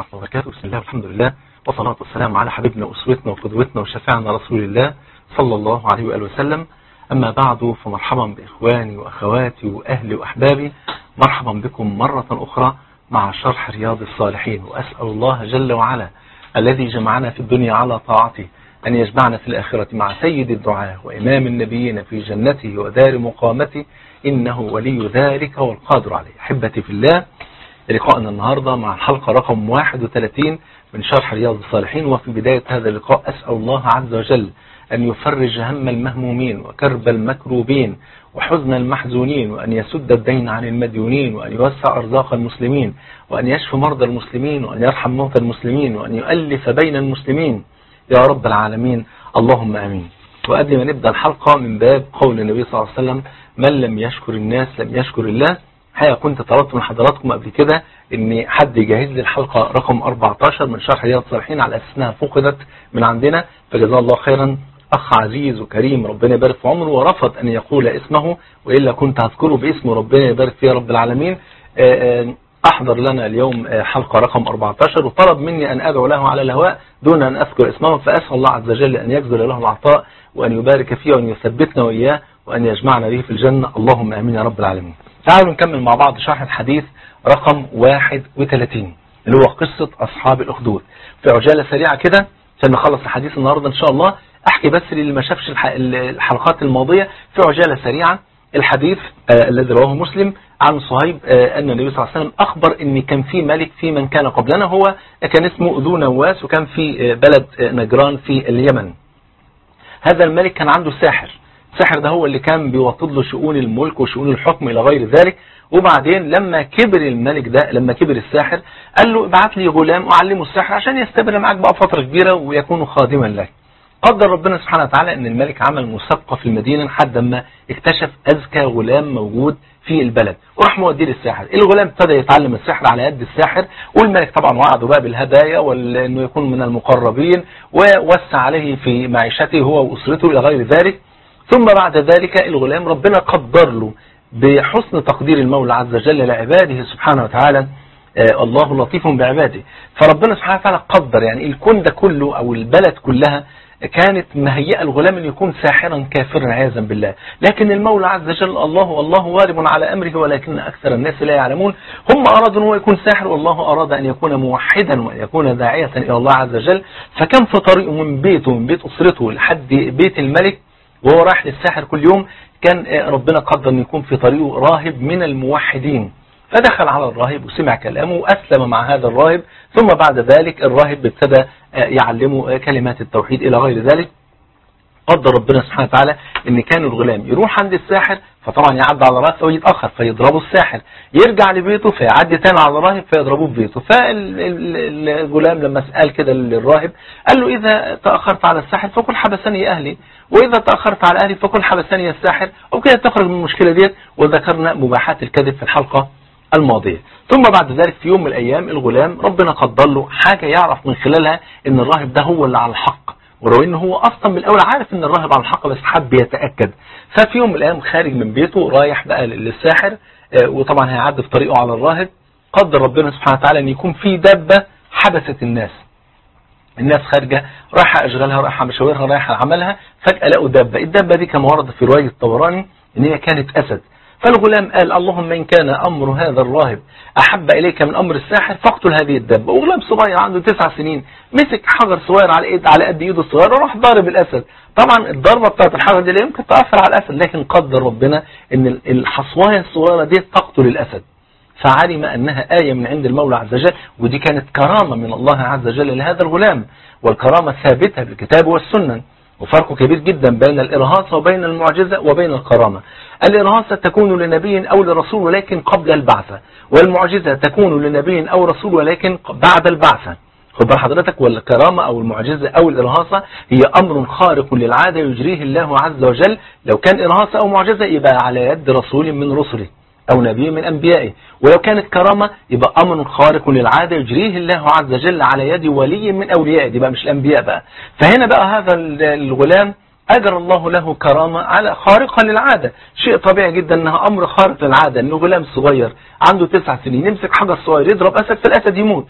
ورحمة الله وبركاته بسم الله والحمد لله والصلاة والسلام على حبيبنا وأسوتنا وقدوتنا وشفيعنا رسول الله صلى الله عليه وآله وسلم أما بعد فمرحبا بإخواني وأخواتي وأهلي وأحبابي مرحبا بكم مرة أخرى مع شرح رياض الصالحين وأسأل الله جل وعلا الذي جمعنا في الدنيا على طاعته أن يجمعنا في الآخرة مع سيد الدعاء وإمام النبيين في جنته ودار مقامته إنه ولي ذلك والقادر عليه أحبتي في الله لقاءنا النهاردة مع الحلقة رقم 31 من شرح رياض الصالحين وفي بداية هذا اللقاء أسأل الله عز وجل أن يفرج هم المهمومين وكرب المكروبين وحزن المحزونين وأن يسد الدين عن المديونين وأن يوسع أرزاق المسلمين وأن يشفي مرضى المسلمين وأن يرحم موتى المسلمين وأن يؤلف بين المسلمين يا رب العالمين اللهم أمين وقبل ما نبدأ الحلقة من باب قول النبي صلى الله عليه وسلم من لم يشكر الناس لم يشكر الله حقيقة كنت طلبت من حضراتكم قبل كده ان حد يجهز لي الحلقة رقم 14 من شرح رياض الصالحين على اساس انها فقدت من عندنا فجزاه الله خيرا اخ عزيز وكريم ربنا يبارك في عمره ورفض ان يقول اسمه والا كنت هذكره باسمه ربنا يبارك فيه يا رب العالمين احضر لنا اليوم حلقة رقم 14 وطلب مني ان ادعو له على الهواء دون ان اذكر اسمه فاسال الله عز وجل ان يجزل له العطاء وان يبارك فيه وان يثبتنا واياه وان يجمعنا به في الجنة اللهم امين يا رب العالمين تعالوا نكمل مع بعض شرح الحديث رقم 31 اللي هو قصة أصحاب الأخدود في عجالة سريعة كده عشان نخلص الحديث النهاردة إن شاء الله أحكي بس للي ما شافش الحلقات الماضية في عجالة سريعة الحديث آه الذي رواه مسلم عن صهيب آه أن النبي صلى الله عليه وسلم أخبر أن كان في ملك في من كان قبلنا هو كان اسمه ذو نواس وكان في آه بلد نجران في اليمن هذا الملك كان عنده ساحر الساحر ده هو اللي كان بيوطد له شؤون الملك وشؤون الحكم إلى غير ذلك وبعدين لما كبر الملك ده لما كبر الساحر قال له ابعت لي غلام أعلمه السحر عشان يستمر معاك بقى فترة كبيرة ويكون خادما لك قدر ربنا سبحانه وتعالى ان الملك عمل مسابقة في المدينة لحد ما اكتشف اذكى غلام موجود في البلد وراح موديه للساحر الغلام ابتدى يتعلم السحر على يد الساحر والملك طبعا وعده بقى بالهدايا وانه يكون من المقربين ووسع عليه في معيشته هو واسرته الى غير ذلك ثم بعد ذلك الغلام ربنا قدر له بحسن تقدير المولى عز وجل لعباده سبحانه وتعالى آه الله لطيف بعباده فربنا سبحانه وتعالى قدر يعني الكون ده كله او البلد كلها كانت مهيئة الغلام ان يكون ساحرا كافرا عياذا بالله لكن المولى عز وجل الله الله وارب على امره ولكن اكثر الناس لا يعلمون هم ارادوا ان هو يكون ساحر والله اراد ان يكون موحدا وان يكون داعية الى الله عز وجل فكان في طريقه من بيته من بيت اسرته لحد بيت الملك وهو رايح للساحر كل يوم كان ربنا قدر ان يكون في طريقه راهب من الموحدين فدخل على الراهب وسمع كلامه وأسلم مع هذا الراهب ثم بعد ذلك الراهب ابتدى يعلمه كلمات التوحيد إلى غير ذلك قدر ربنا سبحانه وتعالى ان كان الغلام يروح عند الساحر فطبعا يعدي على راسه ويتأخر فيضربه الساحر يرجع لبيته فيعدي تاني على الراهب فيضربوه في بيته فالغلام لما سأل كده للراهب قال له إذا تأخرت على الساحر فقل حبسني أهلي وإذا تأخرت على أهلي فقل حبسني الساحر وكده تخرج من المشكلة ديت وذكرنا مباحات الكذب في الحلقة الماضية ثم بعد ذلك في يوم من الأيام الغلام ربنا قدر له حاجة يعرف من خلالها ان الراهب ده هو اللي على الحق ولو ان هو اصلا من الاول عارف ان الراهب على الحق بس حب يتأكد ففي يوم من الايام خارج من بيته رايح بقى للساحر وطبعا هيعدي في طريقه على الراهب قدر ربنا سبحانه وتعالى ان يكون في دابة حبست الناس الناس خارجة رايحة اشغالها رايحة مشاورها رايحة عملها فجأة لقوا دابة الدابة دي كما ورد في رواية الطبراني ان هي كانت اسد فالغلام قال اللهم إن كان أمر هذا الراهب أحب إليك من أمر الساحر فاقتل هذه الدابة وغلام صغير عنده تسع سنين مسك حجر صغير على إيد على قد إيده الصغير وراح ضارب الأسد طبعا الضربة بتاعت الحجر دي لا يمكن تأثر على الأسد لكن قدر ربنا إن الحصواية الصغيرة دي تقتل الأسد فعلم أنها آية من عند المولى عز وجل ودي كانت كرامة من الله عز وجل لهذا الغلام والكرامة ثابتة بالكتاب والسنة وفرق كبير جدا بين الإرهاصة وبين المعجزة وبين الكرامة الإرهاصة تكون لنبي أو لرسول ولكن قبل البعثة والمعجزة تكون لنبي أو رسول ولكن بعد البعثة خد بال حضرتك والكرامة أو المعجزة أو الإرهاصة هي أمر خارق للعادة يجريه الله عز وجل لو كان إرهاصة أو معجزة يبقى على يد رسول من رسله أو نبي من أنبيائه ولو كانت كرامة يبقى أمر خارق للعادة يجريه الله عز وجل على يد ولي من أوليائه دي بقى مش الأنبياء بقى فهنا بقى هذا الغلام أجر الله له كرامة على خارقة للعادة شيء طبيعي جدا أنها أمر خارق للعادة أنه غلام صغير عنده تسع سنين يمسك حجر صغير يضرب أسد في الأسد يموت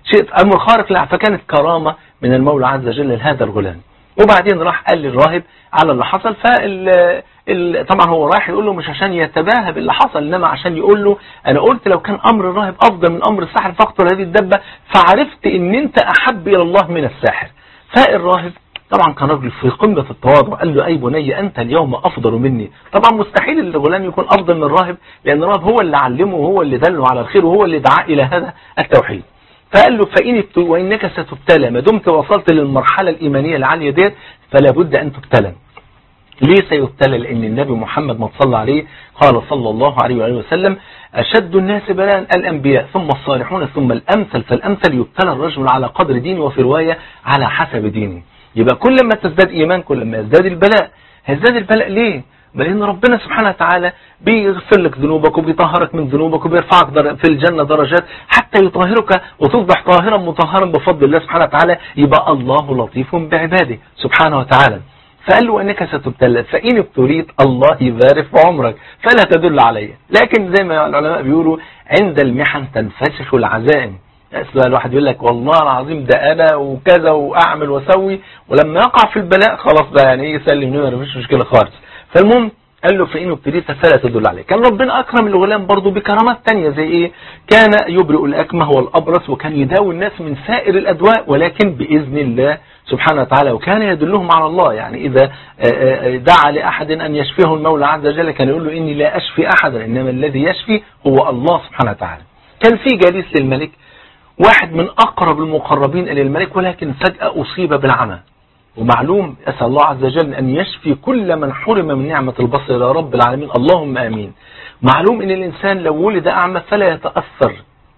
شيء أمر خارق لا فكانت كرامة من المولى عز وجل لهذا الغلام وبعدين راح قال للراهب على اللي حصل فال ال... طبعا هو رايح يقول له مش عشان يتباهى باللي حصل انما عشان يقول له انا قلت لو كان امر الراهب افضل من امر الساحر فاقتل هذه الدبه فعرفت ان انت احب الى الله من الساحر فالراهب طبعا كان راجل في قمة التواضع قال له أي بني أنت اليوم أفضل مني طبعا مستحيل الغلام يكون أفضل من الراهب لأن الراهب هو اللي علمه وهو اللي دله على الخير وهو اللي دعاه إلى هذا التوحيد فقال له فإن وإنك ستبتلى ما دمت وصلت للمرحلة الإيمانية العالية ديت فلا بد أن تبتلى ليه سيبتلى لأن النبي محمد ما صلى عليه قال صلى الله عليه وآله وسلم أشد الناس بلاء الأنبياء ثم الصالحون ثم الأمثل فالأمثل يبتلى الرجل على قدر دينه وفي رواية على حسب دينه يبقى كل ما تزداد إيمان كل ما يزداد البلاء هيزداد البلاء ليه بل ان ربنا سبحانه وتعالى بيغفر لك ذنوبك وبيطهرك من ذنوبك وبيرفعك في الجنة درجات حتى يطهرك وتصبح طاهرا مطهرا بفضل الله سبحانه وتعالى يبقى الله لطيف بعباده سبحانه وتعالى فقال له انك ستبتلى فان ابتليت الله يبارك في عمرك فلا تدل علي لكن زي ما العلماء بيقولوا عند المحن تنفسخ العزائم بقى الواحد يقول لك والله العظيم ده انا وكذا واعمل واسوي ولما يقع في البلاء خلاص بقى يعني ايه يسلم نمره مفيش مشكله خالص فالمهم قال له فإن ابتليت فلا تدل عليه كان ربنا أكرم الغلام برضه بكرامات تانية زي إيه كان يبرئ الأكمه والأبرص وكان يداوي الناس من سائر الأدواء ولكن بإذن الله سبحانه وتعالى وكان يدلهم على الله يعني إذا دعا لأحد أن يشفيه المولى عز وجل كان يقول له إني لا أشفي أحدا إنما الذي يشفي هو الله سبحانه وتعالى كان في جليس للملك واحد من أقرب المقربين إلى الملك ولكن فجأة أصيب بالعمى ومعلوم أسأل الله عز وجل أن يشفي كل من حرم من نعمة البصر يا رب العالمين اللهم آمين معلوم أن الإنسان لو ولد أعمى فلا يتأثر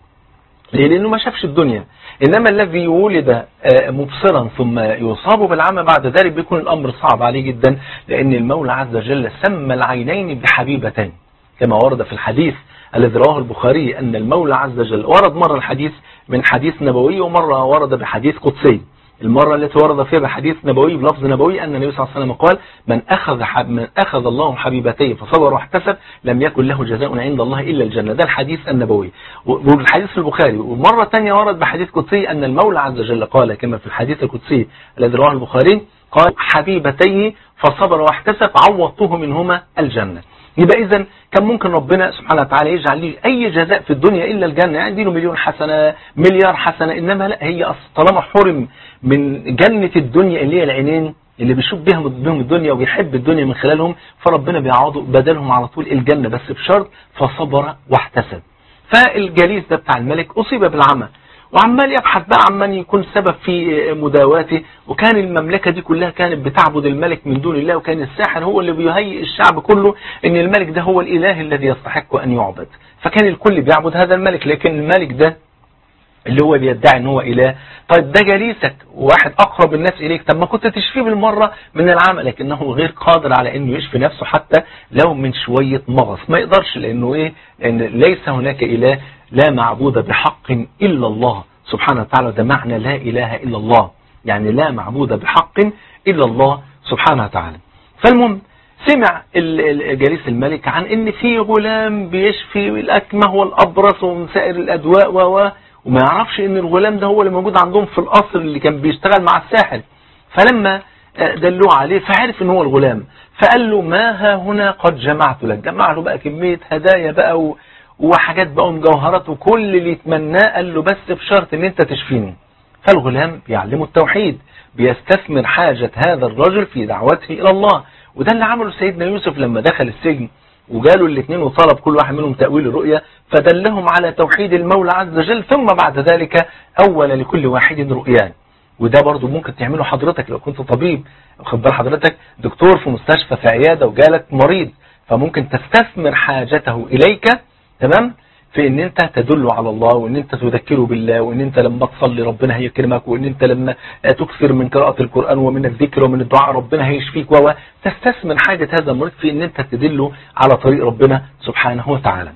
ليه؟ لأنه ما شافش الدنيا إنما الذي ولد مبصرا ثم يصاب بالعمى بعد ذلك بيكون الأمر صعب عليه جدا لأن المولى عز وجل سمى العينين بحبيبتين كما ورد في الحديث الذي رواه البخاري أن المولى عز وجل ورد مرة الحديث من حديث نبوي ومرة ورد بحديث قدسي المرة التي ورد فيها بحديث نبوي بلفظ نبوي أن النبي صلى الله عليه وسلم قال من أخذ حب من أخذ الله حبيبتيه فصبر واحتسب لم يكن له جزاء عند الله إلا الجنة ده الحديث النبوي والحديث في البخاري ومرة ثانية ورد بحديث قدسي أن المولى عز وجل قال كما في الحديث القدسي الذي رواه البخاري قال حبيبتيه فصبر واحتسب عوضته منهما الجنة يبقى إذا كان ممكن ربنا سبحانه وتعالى يجعل لي أي جزاء في الدنيا إلا الجنة يعني له مليون حسنة مليار حسنة إنما لا هي طالما حرم من جنة الدنيا اللي هي العينين اللي بيشوف بهم بهم الدنيا وبيحب الدنيا من خلالهم فربنا بيعوضوا بدلهم على طول الجنة بس بشرط فصبر واحتسب فالجليس ده بتاع الملك أصيب بالعمى وعمال يبحث بقى عمال يكون سبب في مداواته وكان المملكة دي كلها كانت بتعبد الملك من دون الله وكان الساحر هو اللي بيهيئ الشعب كله ان الملك ده هو الاله الذي يستحق ان يعبد فكان الكل بيعبد هذا الملك لكن الملك ده اللي هو بيدعي ان هو اله طيب ده جليسك واحد اقرب الناس اليك طب ما كنت تشفيه بالمرة من العمى لكنه غير قادر على انه يشفي نفسه حتى لو من شوية مغص ما يقدرش لانه ايه لان ليس هناك اله لا معبود بحق الا الله سبحانه وتعالى ده معنى لا اله الا الله يعني لا معبود بحق الا الله سبحانه وتعالى فالمهم سمع جليس الملك عن ان في غلام بيشفي الاكمه والابرص ومن سائر الادواء و وما يعرفش ان الغلام ده هو اللي موجود عندهم في القصر اللي كان بيشتغل مع الساحر فلما دلوه عليه فعرف ان هو الغلام فقال له ما ها هنا قد جمعت لك جمع له بقى كمية هدايا بقى و... وحاجات بقى ومجوهرات وكل اللي يتمناه قال له بس بشرط ان انت تشفيني فالغلام بيعلمه التوحيد بيستثمر حاجة هذا الرجل في دعوته الى الله وده اللي عمله سيدنا يوسف لما دخل السجن وجالوا الاثنين وطلب كل واحد منهم تأويل الرؤيا فدلهم على توحيد المولى عز وجل ثم بعد ذلك أول لكل واحد رؤيان وده برضو ممكن تعمله حضرتك لو كنت طبيب خد بال حضرتك دكتور في مستشفى في عيادة وجالك مريض فممكن تستثمر حاجته إليك تمام في ان انت تدل على الله وان انت تذكره بالله وان انت لما تصلي ربنا هيكرمك وان انت لما تكثر من قراءة القرآن ومن الذكر ومن الدعاء ربنا هيشفيك و تستثمر حاجة هذا المريض في ان انت تدله على طريق ربنا سبحانه وتعالى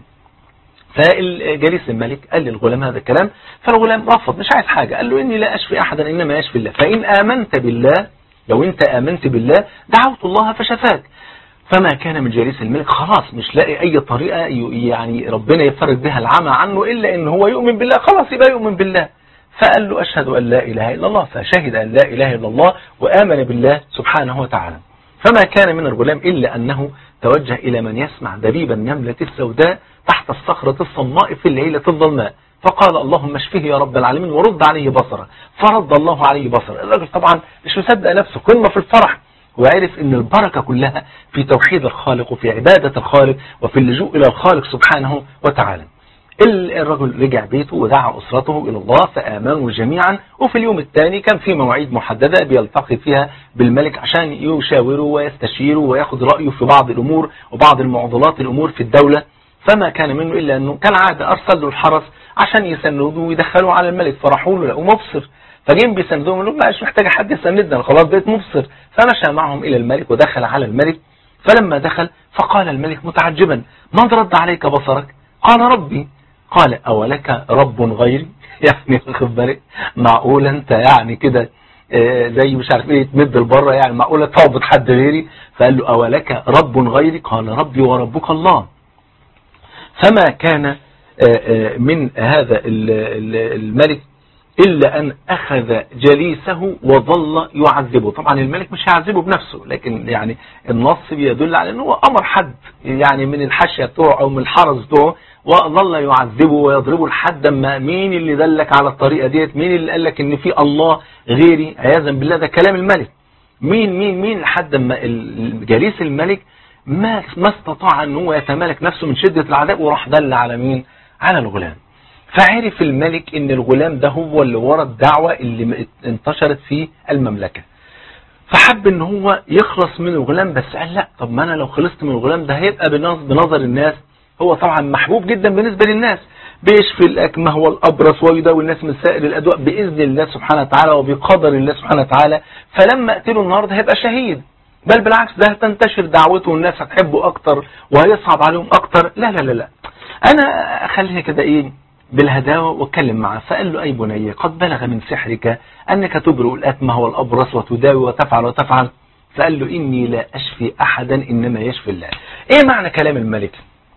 فالجليس الملك قال للغلام هذا الكلام فالغلام رفض مش عايز حاجة قال له اني لا اشفي احدا انما يشفي الله فان امنت بالله لو انت امنت بالله دعوت الله فشفاك فما كان من جليس الملك خلاص مش لاقي اي طريقة يعني ربنا يفرج بها العمى عنه الا ان هو يؤمن بالله خلاص يبقى يؤمن بالله فقال له أشهد أن لا إله إلا الله فشهد أن لا إله إلا الله وآمن بالله سبحانه وتعالى فما كان من الغلام إلا أنه توجه إلى من يسمع دبيب النملة السوداء تحت الصخرة الصماء في الليلة الظلماء فقال اللهم اشفه يا رب العالمين ورد عليه بصره فرد الله عليه بصره الراجل طبعا مش مصدق نفسه قمة في الفرح وعرف ان البركة كلها في توحيد الخالق وفي عبادة الخالق وفي اللجوء الى الخالق سبحانه وتعالى الرجل رجع بيته ودعا أسرته إلى الله فآمنوا جميعا وفي اليوم الثاني كان في مواعيد محددة بيلتقي فيها بالملك عشان يشاوروا ويستشيروا وياخذ رأيه في بعض الأمور وبعض المعضلات الأمور في الدولة فما كان منه إلا أنه كالعادة أرسل له الحرس عشان يسندوه ويدخلوه على الملك فرحوا له لقوا مبصر فجين بيسندوهم يقولوا لا مش محتاج حد يسندنا خلاص بقيت مبصر فمشى معهم إلى الملك ودخل على الملك فلما دخل فقال الملك متعجبا من رد عليك بصرك قال ربي قال أولك رب غيري يعني واخد بالك معقول انت يعني كده زي مش عارف ايه تمد لبره يعني معقوله تعبد حد غيري فقال له أولك رب غيري قال ربي وربك الله فما كان من هذا الملك إلا أن أخذ جليسه وظل يعذبه طبعا الملك مش هيعذبه بنفسه لكن يعني النص بيدل على أنه أمر حد يعني من الحاشية بتوعه أو من الحرس بتوعه وظل يعذبه ويضربه لحد ما مين اللي دلك على الطريقة ديت مين اللي قال لك ان في الله غيري عياذا بالله ده كلام الملك مين مين مين لحد ما جليس الملك ما ما استطاع ان هو يتمالك نفسه من شدة العذاب وراح دل على مين على الغلام فعرف الملك ان الغلام ده هو اللي ورا الدعوة اللي انتشرت في المملكة فحب ان هو يخلص من الغلام بس قال لا طب ما انا لو خلصت من الغلام ده هيبقى بنظر الناس هو طبعا محبوب جدا بالنسبة للناس بيشفي الأكمه والأبرص ويداوي الناس من سائر الأدواء بإذن الله سبحانه وتعالى وبقدر الله سبحانه وتعالى فلما أقتله النهاردة هيبقى شهيد بل بالعكس ده هتنتشر دعوته والناس هتحبه أكتر وهيصعب عليهم أكتر لا لا لا لا أنا أخليها كده إيه بالهداوة واتكلم معه فقال له أي بني قد بلغ من سحرك أنك تبرئ الأكمه والأبرص وتداوي وتفعل وتفعل فقال له إني لا أشفي أحدا إنما يشفي الله إيه معنى كلام الملك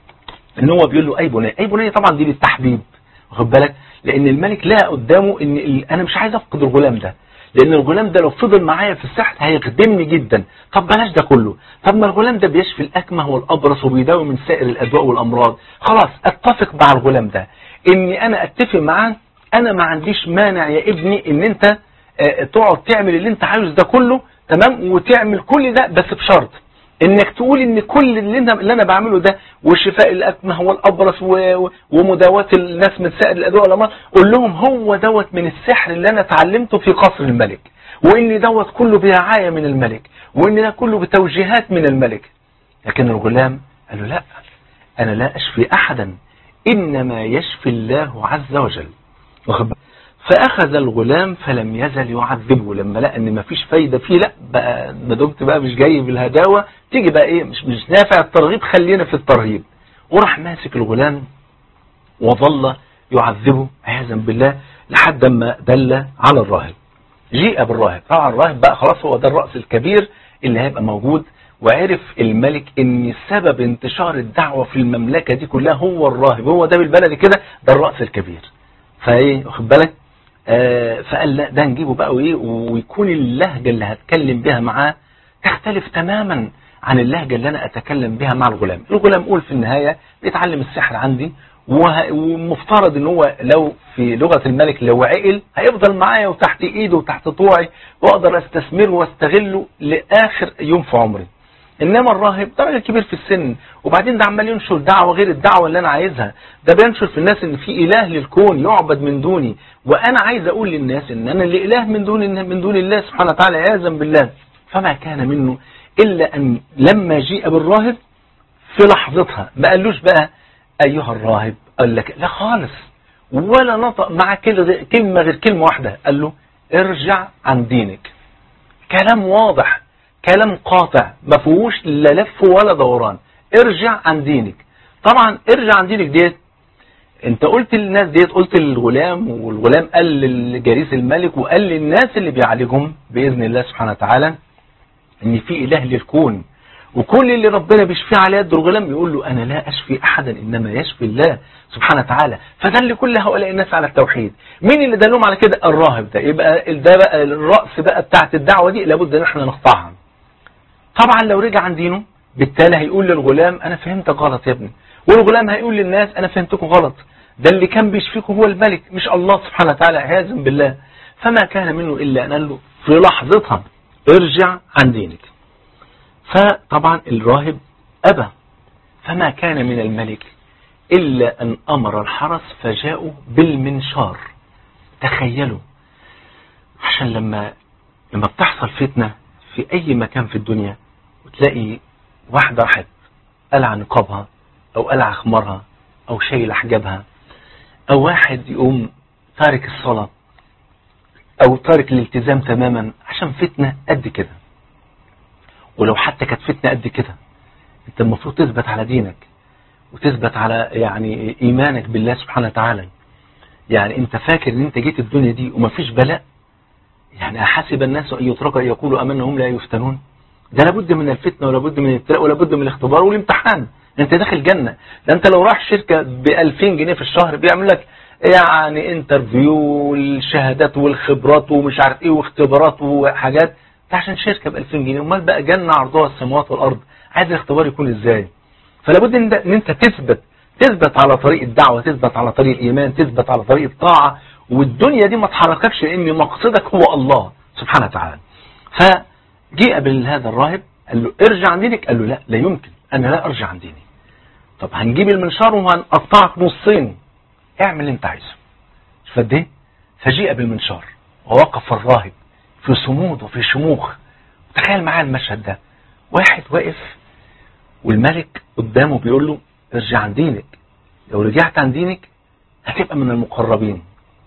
ان هو بيقول له اي بني اي بني طبعا دي للتحبيب واخد بالك لان الملك لقى قدامه ان انا مش عايز افقد الغلام ده لان الغلام ده لو فضل معايا في السحر هيخدمني جدا طب بلاش ده كله طب ما الغلام ده بيشفي الاكمه والابرص وبيداوي من سائر الادواء والامراض خلاص اتفق مع الغلام ده اني انا اتفق معاه انا ما عنديش مانع يا ابني ان انت اه تقعد تعمل اللي انت عاوز ده كله تمام وتعمل كل ده بس بشرط انك تقول ان كل اللي انا, اللي أنا بعمله ده وشفاء الاكمه والابرص ومداواة الناس من سائر الادواء والامراض قول لهم هو دوت من السحر اللي انا اتعلمته في قصر الملك وان دوت كله برعايه من الملك وان ده كله بتوجيهات من الملك لكن الغلام قال له لا انا لا اشفي احدا انما يشفي الله عز وجل فأخذ الغلام فلم يزل يعذبه لما لقى ان مفيش فايدة فيه لا بقى ما دمت بقى مش جاي بالهداوة تيجي بقى ايه مش مش نافع الترغيب خلينا في الترهيب وراح ماسك الغلام وظل يعذبه عياذا بالله لحد ما دل على الراهب جيء بالراهب طبعا الراهب بقى خلاص هو ده الرأس الكبير اللي هيبقى موجود وعرف الملك ان سبب انتشار الدعوة في المملكة دي كلها هو الراهب هو ده بالبلد كده ده الرأس الكبير فايه واخد بالك آه فقال لا ده نجيبه بقى وايه ويكون اللهجة اللي هتكلم بها معاه تختلف تماما عن اللهجة اللي انا اتكلم بها مع الغلام الغلام قول في النهاية بيتعلم السحر عندي ومفترض ان هو لو في لغة الملك لو عقل هيفضل معايا وتحت ايده وتحت طوعي واقدر استثمره واستغله لاخر يوم في عمري انما الراهب ده راجل كبير في السن وبعدين ده عمال ينشر دعوه غير الدعوه اللي انا عايزها ده بينشر في الناس ان في اله للكون يعبد من دوني وانا عايز اقول للناس ان انا اللي اله من دون من دون الله سبحانه وتعالى عياذا بالله فما كان منه الا ان لما جيء بالراهب في لحظتها ما قالوش بقى ايها الراهب قال لك لا خالص ولا نطق مع كلمه غير كلمه واحده قال له ارجع عن دينك كلام واضح كلام قاطع ما فيهوش لا لف ولا دوران ارجع عن دينك طبعا ارجع عن دينك ديت انت قلت للناس ديت قلت للغلام والغلام قال لجريس الملك وقال للناس اللي بيعالجهم باذن الله سبحانه وتعالى ان في اله للكون وكل اللي ربنا بيشفيه على يد الغلام يقول له أنا لا أشفي أحدا إنما يشفي الله سبحانه وتعالى فدل كل هؤلاء الناس على التوحيد مين اللي دلهم على كده الراهب ده يبقى ده بقى الرأس بقى بتاعت الدعوة دي لابد ان احنا نقطعها طبعا لو رجع عن دينه بالتالي هيقول للغلام انا فهمتك غلط يا ابني والغلام هيقول للناس انا فهمتكم غلط ده اللي كان بيشفيكم هو الملك مش الله سبحانه وتعالى عياذا بالله فما كان منه الا ان قال له في لحظتها ارجع عن دينك فطبعا الراهب ابى فما كان من الملك إلا أن أمر الحرس فجاءوا بالمنشار تخيلوا عشان لما لما بتحصل فتنة في أي مكان في الدنيا وتلاقي واحدة راحت قلع نقابها أو قلع خمارها أو شايل حجابها أو واحد يقوم تارك الصلاة أو تارك الالتزام تماما عشان فتنة قد كده ولو حتى كانت فتنة قد كده انت المفروض تثبت على دينك وتثبت على يعني ايمانك بالله سبحانه وتعالى يعني انت فاكر ان انت جيت الدنيا دي ومفيش بلاء يعني احسب الناس ان يتركوا ان يقولوا امنا هم لا يفتنون ده لابد من الفتنه ولابد من الابتلاء ولابد من الاختبار والامتحان انت داخل جنه ده انت لو راح شركه ب 2000 جنيه في الشهر بيعمل لك يعني انترفيو والشهادات والخبرات ومش عارف ايه واختبارات وحاجات ده عشان شركه ب 2000 جنيه امال بقى جنه عرضها السماوات والارض عايز الاختبار يكون ازاي فلابد ان ان انت تثبت تثبت على طريق الدعوه تثبت على طريق الايمان تثبت على طريق الطاعه والدنيا دي ما تحرككش لان مقصدك هو الله سبحانه وتعالى فجيء بهذا الراهب قال له ارجع عن دينك قال له لا لا يمكن انا لا ارجع عن ديني طب هنجيب المنشار وهنقطعك نصين اعمل اللي انت عايزه شوف قد ايه فجيء بالمنشار ووقف الراهب في صمود وفي شموخ تخيل معايا المشهد ده واحد واقف والملك قدامه بيقول له ارجع عن دينك لو رجعت عن دينك هتبقى من المقربين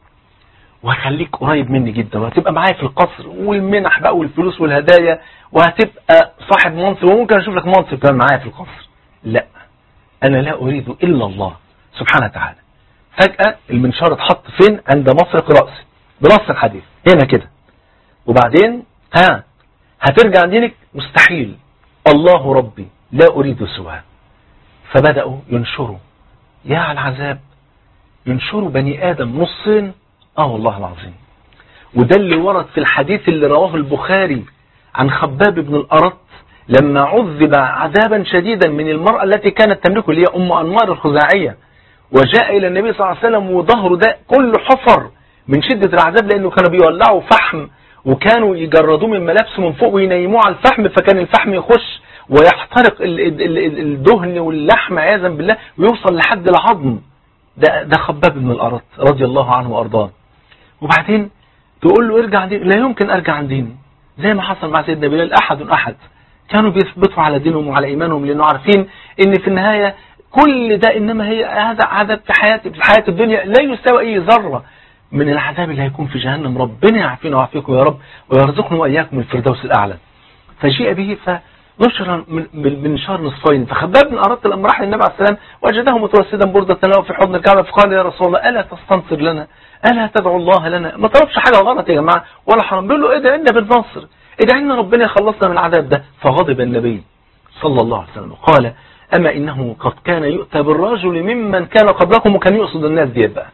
وهخليك قريب مني جدا وهتبقى معايا في القصر والمنح بقى والفلوس والهدايا وهتبقى صاحب منصب وممكن اشوف لك منصب كمان معايا في القصر لا انا لا اريد الا الله سبحانه وتعالى فجأة المنشار اتحط فين عند مفرق رأسي بنص الحديث هنا كده وبعدين ها هترجع عن دينك مستحيل الله ربي لا أريد سواه فبدأوا ينشروا يا على العذاب ينشروا بني آدم نصين اه والله العظيم وده اللي ورد في الحديث اللي رواه البخاري عن خباب بن الأرط لما عذب عذابا شديدا من المرأة التي كانت تملكه اللي هي أم أنمار الخزاعية وجاء إلى النبي صلى الله عليه وسلم وظهره ده كله حفر من شدة العذاب لأنه كانوا بيولعوا فحم وكانوا يجردوه من ملابسه من فوق وينيموه على الفحم فكان الفحم يخش ويحترق الدهن واللحم عياذا بالله ويوصل لحد العظم ده ده خباب بن الأرط رضي الله عنه وأرضاه وبعدين تقول له ارجع عن ديني لا يمكن ارجع عن ديني زي ما حصل مع سيدنا بلال احد احد كانوا بيثبتوا على دينهم وعلى ايمانهم لانه عارفين ان في النهايه كل ده انما هي هذا عذاب في حياه في حياه الدنيا لا يساوي اي ذره من العذاب اللي هيكون في جهنم ربنا يعافينا ويعافيكم يا رب ويرزقنا واياكم الفردوس الاعلى فجيء به فنشر من شهر نصفين فخباب بن أردت لما راح للنبي عليه السلام وجده متوسدا بردة له في حضن الكعبة فقال يا رسول الله ألا تستنصر لنا ألا تدعو الله لنا ما طلبش حاجة غلط يا جماعة ولا حرام بيقول له ادعي لنا بالنصر ادعي لنا ربنا يخلصنا من العذاب ده فغضب النبي صلى الله عليه وسلم قال أما إنه قد كان يؤتى بالرجل ممن كان قبلكم وكان يقصد الناس ديت بقى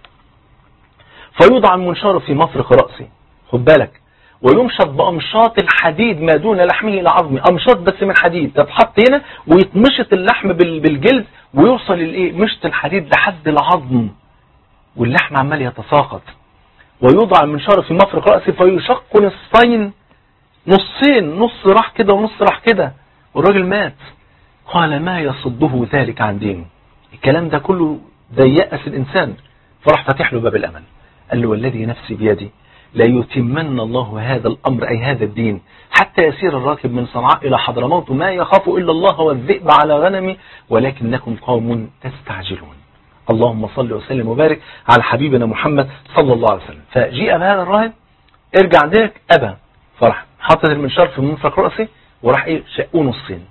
فيوضع المنشار في مفرق رأسي خد بالك ويمشط بأمشاط الحديد ما دون لحمه إلى عظمه أمشاط بس من حديد تتحط هنا ويتمشط اللحم بالجلد ويوصل الايه مشط الحديد لحد العظم واللحم عمال يتساقط ويوضع المنشار في مفرق رأسه فيشق نصفين نصين نص راح كده ونص راح كده والراجل مات قال ما يصده ذلك عن دينه الكلام ده كله ده يأس الإنسان فراح فتح له باب الأمل قال له والذي نفسي بيدي لا يتمن الله هذا الأمر أي هذا الدين حتى يسير الراكب من صنعاء إلى حضرموت ما يخاف إلا الله والذئب على غنمي ولكنكم قوم تستعجلون اللهم صل وسلم وبارك على حبيبنا محمد صلى الله عليه وسلم فجيء بهذا الراهب ارجع عندك أبا فرح حاطط المنشار في منفق رأسي وراح ايه شقوه نصين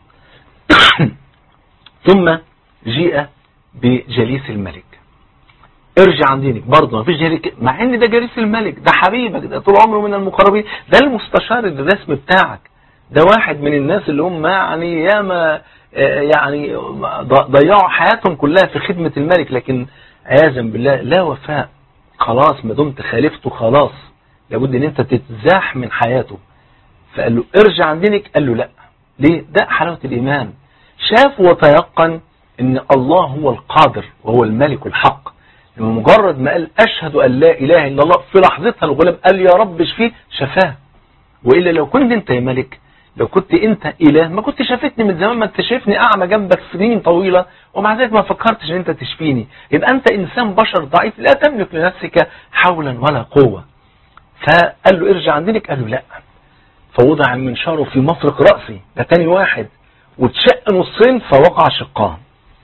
ثم جيء بجليس الملك ارجع عن دينك برضه ما فيش جليس مع ان ده جليس الملك ده حبيبك ده طول عمره من المقربين ده المستشار الرسمي بتاعك ده واحد من الناس اللي هم يعني ياما يعني ضيعوا حياتهم كلها في خدمة الملك لكن عياذا بالله لا وفاء خلاص ما دمت خالفته خلاص لابد ان انت تتزاح من حياته فقال له ارجع عن دينك قال له لا ليه ده حلاوة الايمان شاف وتيقن ان الله هو القادر وهو الملك الحق لما مجرد ما قال اشهد ان لا اله الا الله في لحظتها الغلام قال يا رب اشفيه شفاه والا لو كنت انت يا ملك لو كنت انت اله ما كنت شافتني من زمان ما انت شايفني اعمى جنبك سنين طويلة ومع ذلك ما فكرتش ان انت تشفيني يبقى انت انسان بشر ضعيف لا تملك لنفسك حولا ولا قوة فقال له ارجع عن دينك قال له لا فوضع المنشار في مفرق رأسي ده تاني واحد واتشق نصين فوقع شقان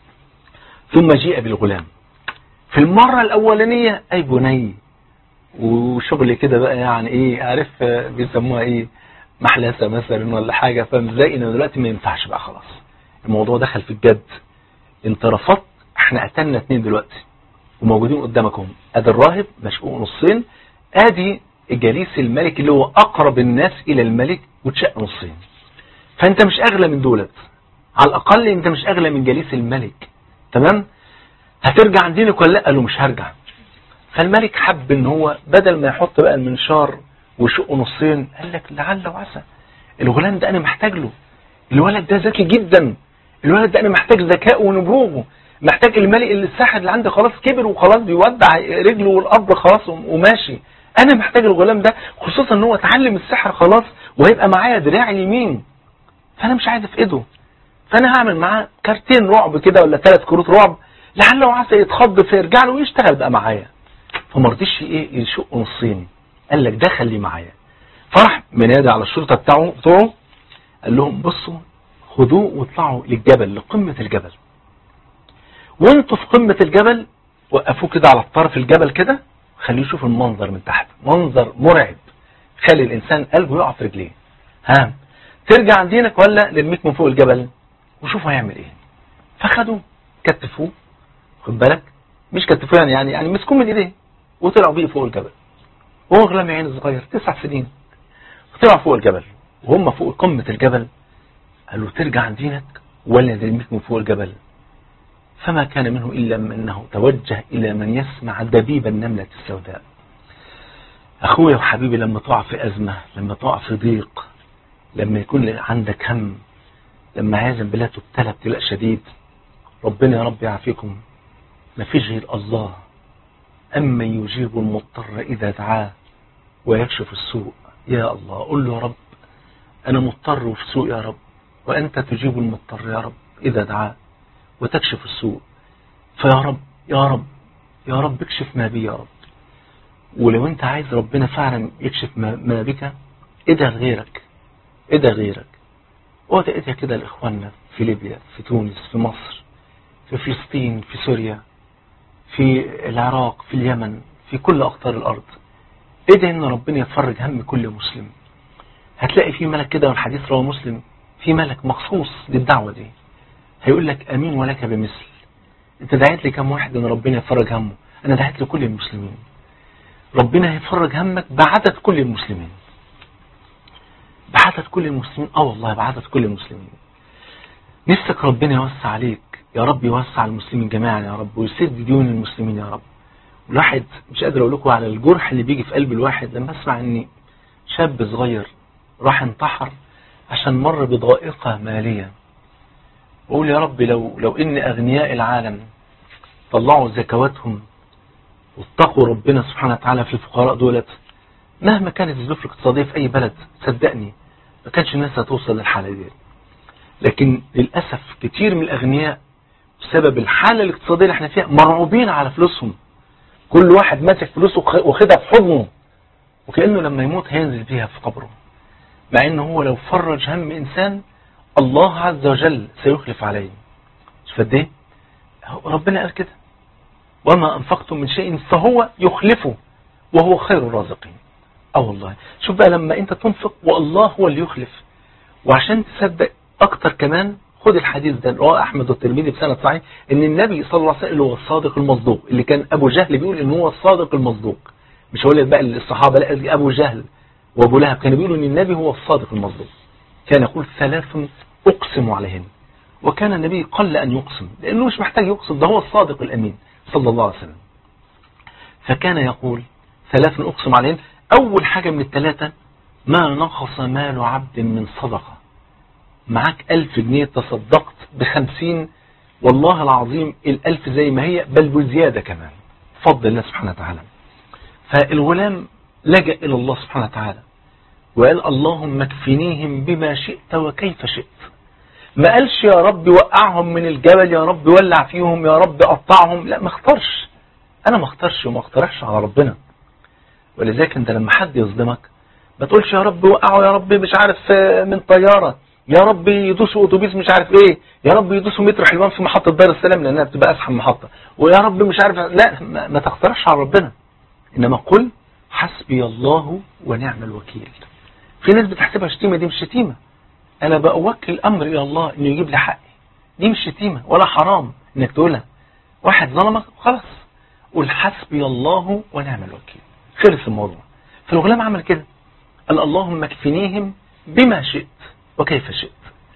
ثم جيء بالغلام في المرة الأولانية أي بني وشغل كده بقى يعني ايه عارف بيسموها ايه محلسة مثلا ولا حاجة فمزاي ان دلوقتي ما ينفعش بقى خلاص الموضوع دخل في الجد انت رفضت احنا قتلنا اتنين دلوقتي وموجودين قدامكم ادي الراهب مشقوق نصين ادي جليس الملك اللي هو اقرب الناس الى الملك وتشق نصين فانت مش اغلى من دولت على الاقل انت مش اغلى من جليس الملك تمام هترجع عن دينك ولا لا قال له مش هرجع فالملك حب ان هو بدل ما يحط بقى المنشار وشقه نصين قال لك لعل وعسى الغلام ده انا محتاج له الولد ده ذكي جدا الولد ده انا محتاج ذكائه ونبوغه محتاج الملك اللي الساحر اللي عندي خلاص كبر وخلاص بيودع رجله والقبر خلاص وماشي انا محتاج الغلام ده خصوصا ان هو اتعلم السحر خلاص وهيبقى معايا دراع اليمين فانا مش عايز افقده فانا هعمل معاه كارتين رعب كده ولا ثلاث كروت رعب لعل وعسى يتخض فيرجع له ويشتغل بقى معايا فما رضيش ايه يشق نصين قال لك ده خليه معايا فرح منادى على الشرطه بتاعه بتوعه قال لهم بصوا خدوه واطلعوا للجبل لقمه الجبل وانتوا في قمه الجبل وقفوه كده على طرف الجبل كده خليه يشوف المنظر من تحت منظر مرعب خلي الانسان قلبه يقع في رجليه ها ترجع عن دينك ولا نرميك من فوق الجبل وشوفوا هيعمل ايه فخدوه كتفوه خد بالك مش كتفوه يعني يعني يعني مسكوه من ايديه وطلعوا بيه فوق الجبل وهو غلام عين صغير تسع سنين طلع فوق الجبل وهم فوق قمة الجبل قالوا ترجع عن دينك ولا نرميك من فوق الجبل فما كان منه إلا أنه توجه إلى من يسمع دبيب النملة السوداء أخويا وحبيبي لما تقع في أزمة لما تقع في ضيق لما يكون عندك هم لما عايز بالله تبتلى ابتلاء شديد ربنا يا رب يعافيكم ما فيش غير الله أما يجيب المضطر إذا دعاه ويكشف السوء يا الله قل له يا رب أنا مضطر وفي سوء يا رب وأنت تجيب المضطر يا رب إذا دعاه وتكشف السوء فيا رب يا رب يا رب اكشف ما بي يا رب ولو انت عايز ربنا فعلا يكشف ما بك ادعى غيرك ادعى غيرك اقعد ادعي كده لاخواننا في ليبيا في تونس في مصر في فلسطين في سوريا في العراق في اليمن في كل اقطار الارض ادعي ان ربنا يفرج هم كل مسلم هتلاقي في ملك كده والحديث رواه مسلم في ملك مخصوص للدعوة دي هيقول لك امين ولك بمثل انت دعيت لي كم واحد ان ربنا يفرج همه انا دعيت لكل المسلمين ربنا هيفرج همك بعدد كل المسلمين بعدد كل المسلمين اه والله بعدد كل المسلمين نفسك ربنا يوسع عليك يا رب يوسع المسلمين جميعا يا رب ويسد ديون المسلمين يا رب الواحد مش قادر اقول لكم على الجرح اللي بيجي في قلب الواحد لما اسمع ان شاب صغير راح انتحر عشان مر بضائقة مالية بقول يا رب لو لو ان اغنياء العالم طلعوا زكواتهم واتقوا ربنا سبحانه وتعالى في الفقراء دولت مهما كانت الظروف الاقتصادية في اي بلد صدقني ما كانش الناس هتوصل للحالة دي لكن للأسف كتير من الأغنياء بسبب الحالة الاقتصادية اللي احنا فيها مرعوبين على فلوسهم كل واحد ماسك فلوسه واخدها في حضنه وكأنه لما يموت هينزل بيها في قبره مع انه هو لو فرج هم انسان الله عز وجل سيخلف عليه مش قد ايه ربنا قال كده وما انفقتم من شيء فهو يخلفه وهو خير الرازقين اه والله شوف بقى لما انت تنفق والله هو اللي يخلف وعشان تصدق اكتر كمان خد الحديث ده رواه احمد والترمذي بسند صحيح ان النبي صلى الله عليه وسلم هو الصادق المصدوق اللي كان ابو جهل بيقول ان هو الصادق المصدوق مش هقول لك بقى الصحابه لا ابو جهل وابو لهب كانوا بيقولوا ان النبي هو الصادق المصدوق كان يقول ثلاث أقسم عليهن وكان النبي قل أن يقسم لأنه مش محتاج يقسم ده هو الصادق الأمين صلى الله عليه وسلم فكان يقول ثلاث أقسم عليهن أول حاجة من الثلاثة ما نقص مال عبد من صدقة معاك ألف جنيه تصدقت بخمسين والله العظيم الألف زي ما هي بل بزيادة كمان فضل الله سبحانه وتعالى فالغلام لجأ إلى الله سبحانه وتعالى وقال اللهم اكفنيهم بما شئت وكيف شئت ما قالش يا رب وقعهم من الجبل يا رب ولع فيهم يا رب قطعهم لا ما اختارش انا ما اختارش وما اقترحش على ربنا ولذلك انت لما حد يصدمك ما تقولش يا رب وقعوا يا رب مش عارف من طيارة يا رب يدوسوا اتوبيس مش عارف ايه يا رب يدوسوا مترو حلوان في محطة دار السلام لانها بتبقى اسحب محطة ويا رب مش عارف لا ما, ما تقترحش على ربنا انما قل حسبي الله ونعم الوكيل في ناس بتحسبها شتيمة دي مش شتيمة انا بأوكل الامر الى الله انه يجيب لي حقي دي مش شتيمة ولا حرام انك تقولها واحد ظلمك خلاص قل حسبي الله ونعم الوكيل خلص الموضوع فالغلام عمل كده قال اللهم اكفنيهم بما شئت وكيف شئت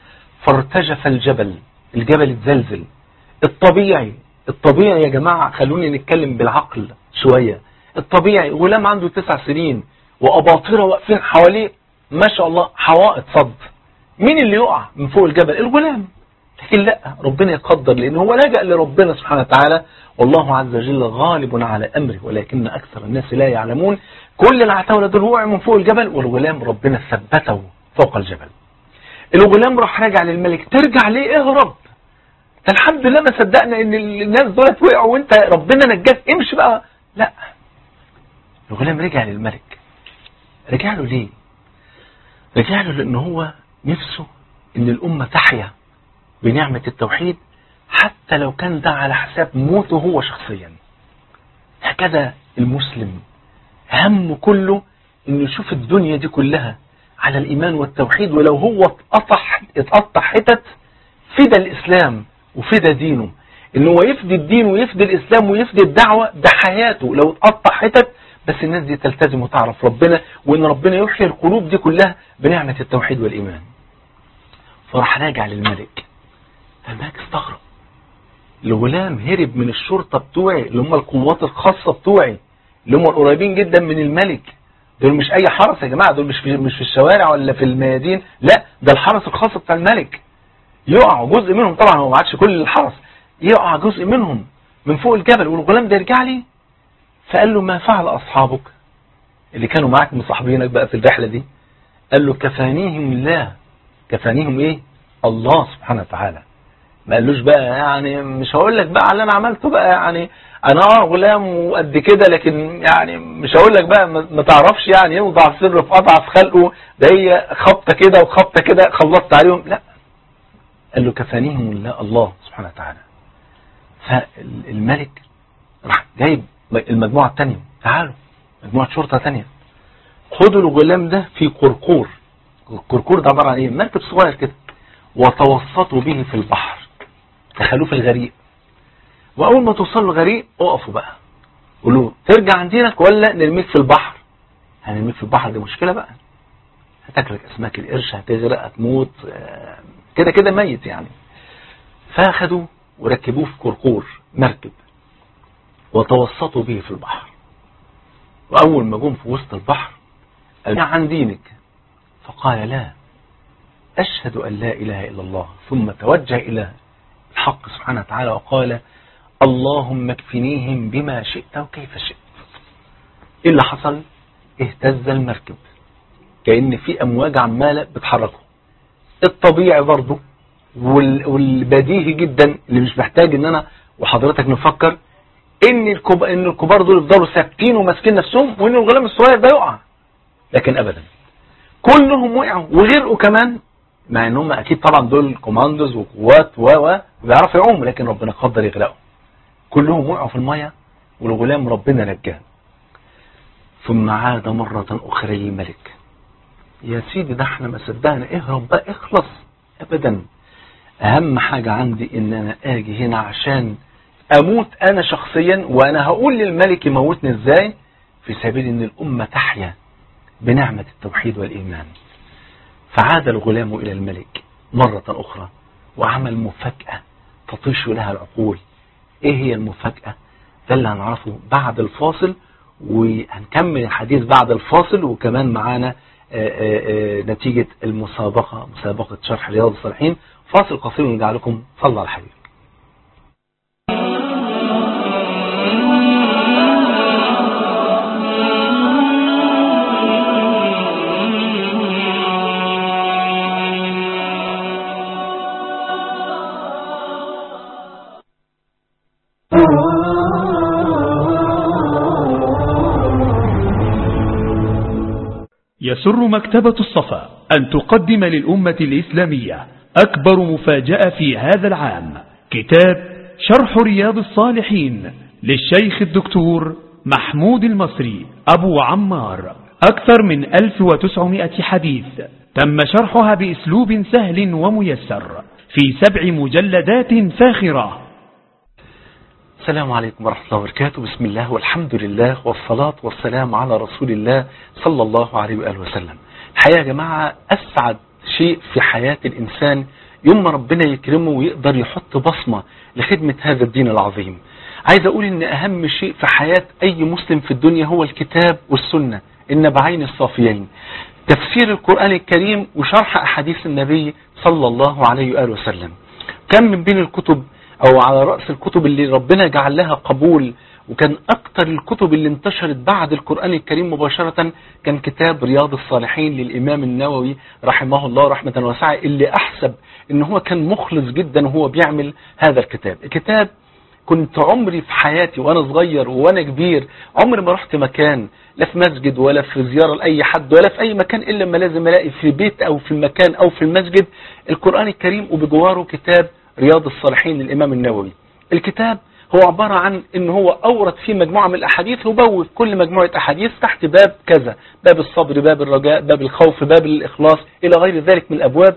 فارتجف الجبل الجبل اتزلزل الطبيعي الطبيعي يا جماعة خلوني نتكلم بالعقل شوية الطبيعي غلام عنده تسع سنين وأباطرة واقفين حواليه ما شاء الله حوائط صد مين اللي يقع من فوق الجبل الغلام لكن لا ربنا يقدر لأن هو لجأ لربنا سبحانه وتعالى والله عز وجل غالب على أمره ولكن أكثر الناس لا يعلمون كل العتاولة دول وقع من فوق الجبل والغلام ربنا ثبته فوق الجبل الغلام راح راجع للملك ترجع ليه اهرب ده الحمد لله ما صدقنا ان الناس دولت وقعوا وانت ربنا نجاك امشي بقى لا الغلام رجع للملك رجع له ليه رجع له لان هو نفسه ان الامة تحيا بنعمة التوحيد حتى لو كان ده على حساب موته هو شخصيا هكذا المسلم همه كله انه يشوف الدنيا دي كلها على الايمان والتوحيد ولو هو اتقطع اتقطع حتت فدى الاسلام وفدى دينه ان هو يفدي الدين ويفدي الاسلام ويفدي الدعوة بحياته لو اتقطع حتت بس الناس دي تلتزم وتعرف ربنا وان ربنا يحيي القلوب دي كلها بنعمة التوحيد والايمان فراح راجع للملك فالملك استغرب الغلام هرب من الشرطة بتوعي اللي هم القوات الخاصة بتوعي اللي هم القريبين جدا من الملك دول مش اي حرس يا جماعة دول مش في, مش في الشوارع ولا في الميادين لا ده الحرس الخاص بتاع الملك يقع جزء منهم طبعا هو ما عادش كل الحرس يقع جزء منهم من فوق الجبل والغلام ده يرجع لي فقال له ما فعل أصحابك اللي كانوا معاك مصاحبينك بقى في الرحلة دي قال له كفانيهم الله كفانيهم ايه الله سبحانه وتعالى ما قالوش بقى يعني مش هقول لك بقى على اللي انا عملته بقى يعني انا اه غلام وقد كده لكن يعني مش هقول لك بقى ما تعرفش يعني يوضع سر في اضعف خلقه ده هي خبطه كده وخبطه كده خلصت عليهم لا قال له كفانيهم الله الله سبحانه وتعالى فالملك راح جايب المجموعة الثانية تعالوا مجموعة شرطة ثانية خدوا الغلام ده في قرقور القرقور ده عبارة عن ايه مركب صغير كده وتوسطوا به في البحر دخلوه في الغريق واول ما توصلوا الغريق اقفوا بقى قولوا ترجع عن دينك ولا نرميك في البحر هنرميك في البحر دي مشكلة بقى هتاكلك اسماك القرش هتغرق هتموت كده كده ميت يعني فاخدوا وركبوه في قرقور مركب وتوسطوا به في البحر وأول ما جم في وسط البحر قال عن دينك فقال لا أشهد أن لا إله إلا الله ثم توجه إلى الحق سبحانه وتعالى وقال اللهم اكفنيهم بما شئت وكيف شئت إيه اللي حصل اهتز المركب كأن في أمواج عمالة بتحركه الطبيعي برضه والبديهي جدا اللي مش محتاج ان انا وحضرتك نفكر ان الكب... ان الكبار دول يفضلوا ثابتين وماسكين نفسهم وان الغلام الصغير ده يقع لكن ابدا كلهم وقعوا وغرقوا كمان مع ان هم اكيد طبعا دول كوماندوز وقوات و و بيعرفوا يعوموا لكن ربنا قدر يغرقوا كلهم وقعوا في الميه والغلام ربنا نجاه ثم عاد مرة أخرى للملك يا سيدي ده احنا ما صدقنا اهرب بقى اخلص ابدا اهم حاجة عندي ان انا اجي هنا عشان اموت انا شخصيا وانا هقول للملك يموتني ازاي في سبيل ان الامة تحيا بنعمة التوحيد والايمان فعاد الغلام إلى الملك مرة أخرى وعمل مفاجأة تطيش لها العقول إيه هي المفاجأة ده اللي هنعرفه بعد الفاصل وهنكمل الحديث بعد الفاصل وكمان معانا نتيجة المسابقة مسابقة شرح رياض الصالحين فاصل قصير ونرجع لكم صلى على الحبيب يسر مكتبة الصفا أن تقدم للأمة الإسلامية أكبر مفاجأة في هذا العام كتاب شرح رياض الصالحين للشيخ الدكتور محمود المصري أبو عمار أكثر من 1900 حديث تم شرحها بأسلوب سهل وميسر في سبع مجلدات فاخرة السلام عليكم ورحمة الله وبركاته بسم الله والحمد لله والصلاة والسلام على رسول الله صلى الله عليه وآله وسلم الحقيقة يا جماعة أسعد شيء في حياة الإنسان يوم ما ربنا يكرمه ويقدر يحط بصمة لخدمة هذا الدين العظيم عايز أقول إن أهم شيء في حياة أي مسلم في الدنيا هو الكتاب والسنة النبعين الصافيين تفسير القرآن الكريم وشرح أحاديث النبي صلى الله عليه وآله وسلم كم من بين الكتب او على رأس الكتب اللي ربنا جعل لها قبول وكان اكتر الكتب اللي انتشرت بعد القرآن الكريم مباشرة كان كتاب رياض الصالحين للامام النووي رحمه الله رحمة واسعة اللي احسب ان هو كان مخلص جدا وهو بيعمل هذا الكتاب الكتاب كنت عمري في حياتي وانا صغير وانا كبير عمري ما رحت مكان لا في مسجد ولا في زيارة لأي حد ولا في أي مكان إلا ما لازم ألاقي في بيت أو في المكان أو في المسجد القرآن الكريم وبجواره كتاب رياض الصالحين للإمام النووي الكتاب هو عبارة عن ان هو اورد فيه مجموعة من الاحاديث وبوب كل مجموعة احاديث تحت باب كذا باب الصبر باب الرجاء باب الخوف باب الاخلاص الى غير ذلك من الابواب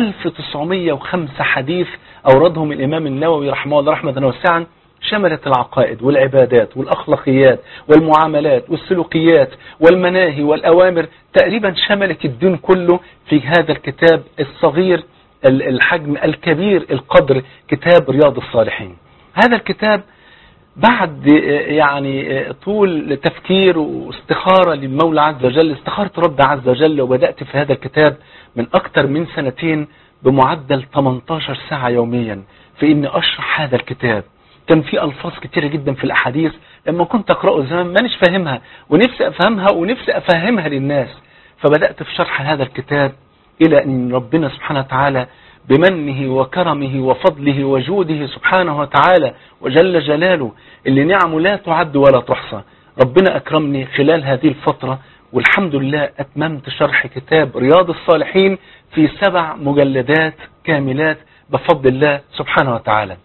1905 حديث اوردهم الامام النووي رحمه الله رحمة واسعا شملت العقائد والعبادات والاخلاقيات والمعاملات والسلوكيات والمناهي والاوامر تقريبا شملت الدين كله في هذا الكتاب الصغير الحجم الكبير القدر كتاب رياض الصالحين هذا الكتاب بعد يعني طول تفكير واستخارة للمولى عز وجل استخارة رب عز وجل وبدأت في هذا الكتاب من أكثر من سنتين بمعدل 18 ساعة يوميا في إني أشرح هذا الكتاب كان في ألفاظ كتيرة جدا في الأحاديث لما كنت أقرأه زمان مانيش فاهمها ونفسي أفهمها ونفسي أفهمها للناس فبدأت في شرح هذا الكتاب إلى أن ربنا سبحانه وتعالى بمنه وكرمه وفضله وجوده سبحانه وتعالى وجل جلاله اللي نعمه لا تعد ولا تحصى ربنا أكرمني خلال هذه الفترة والحمد لله أتممت شرح كتاب رياض الصالحين في سبع مجلدات كاملات بفضل الله سبحانه وتعالى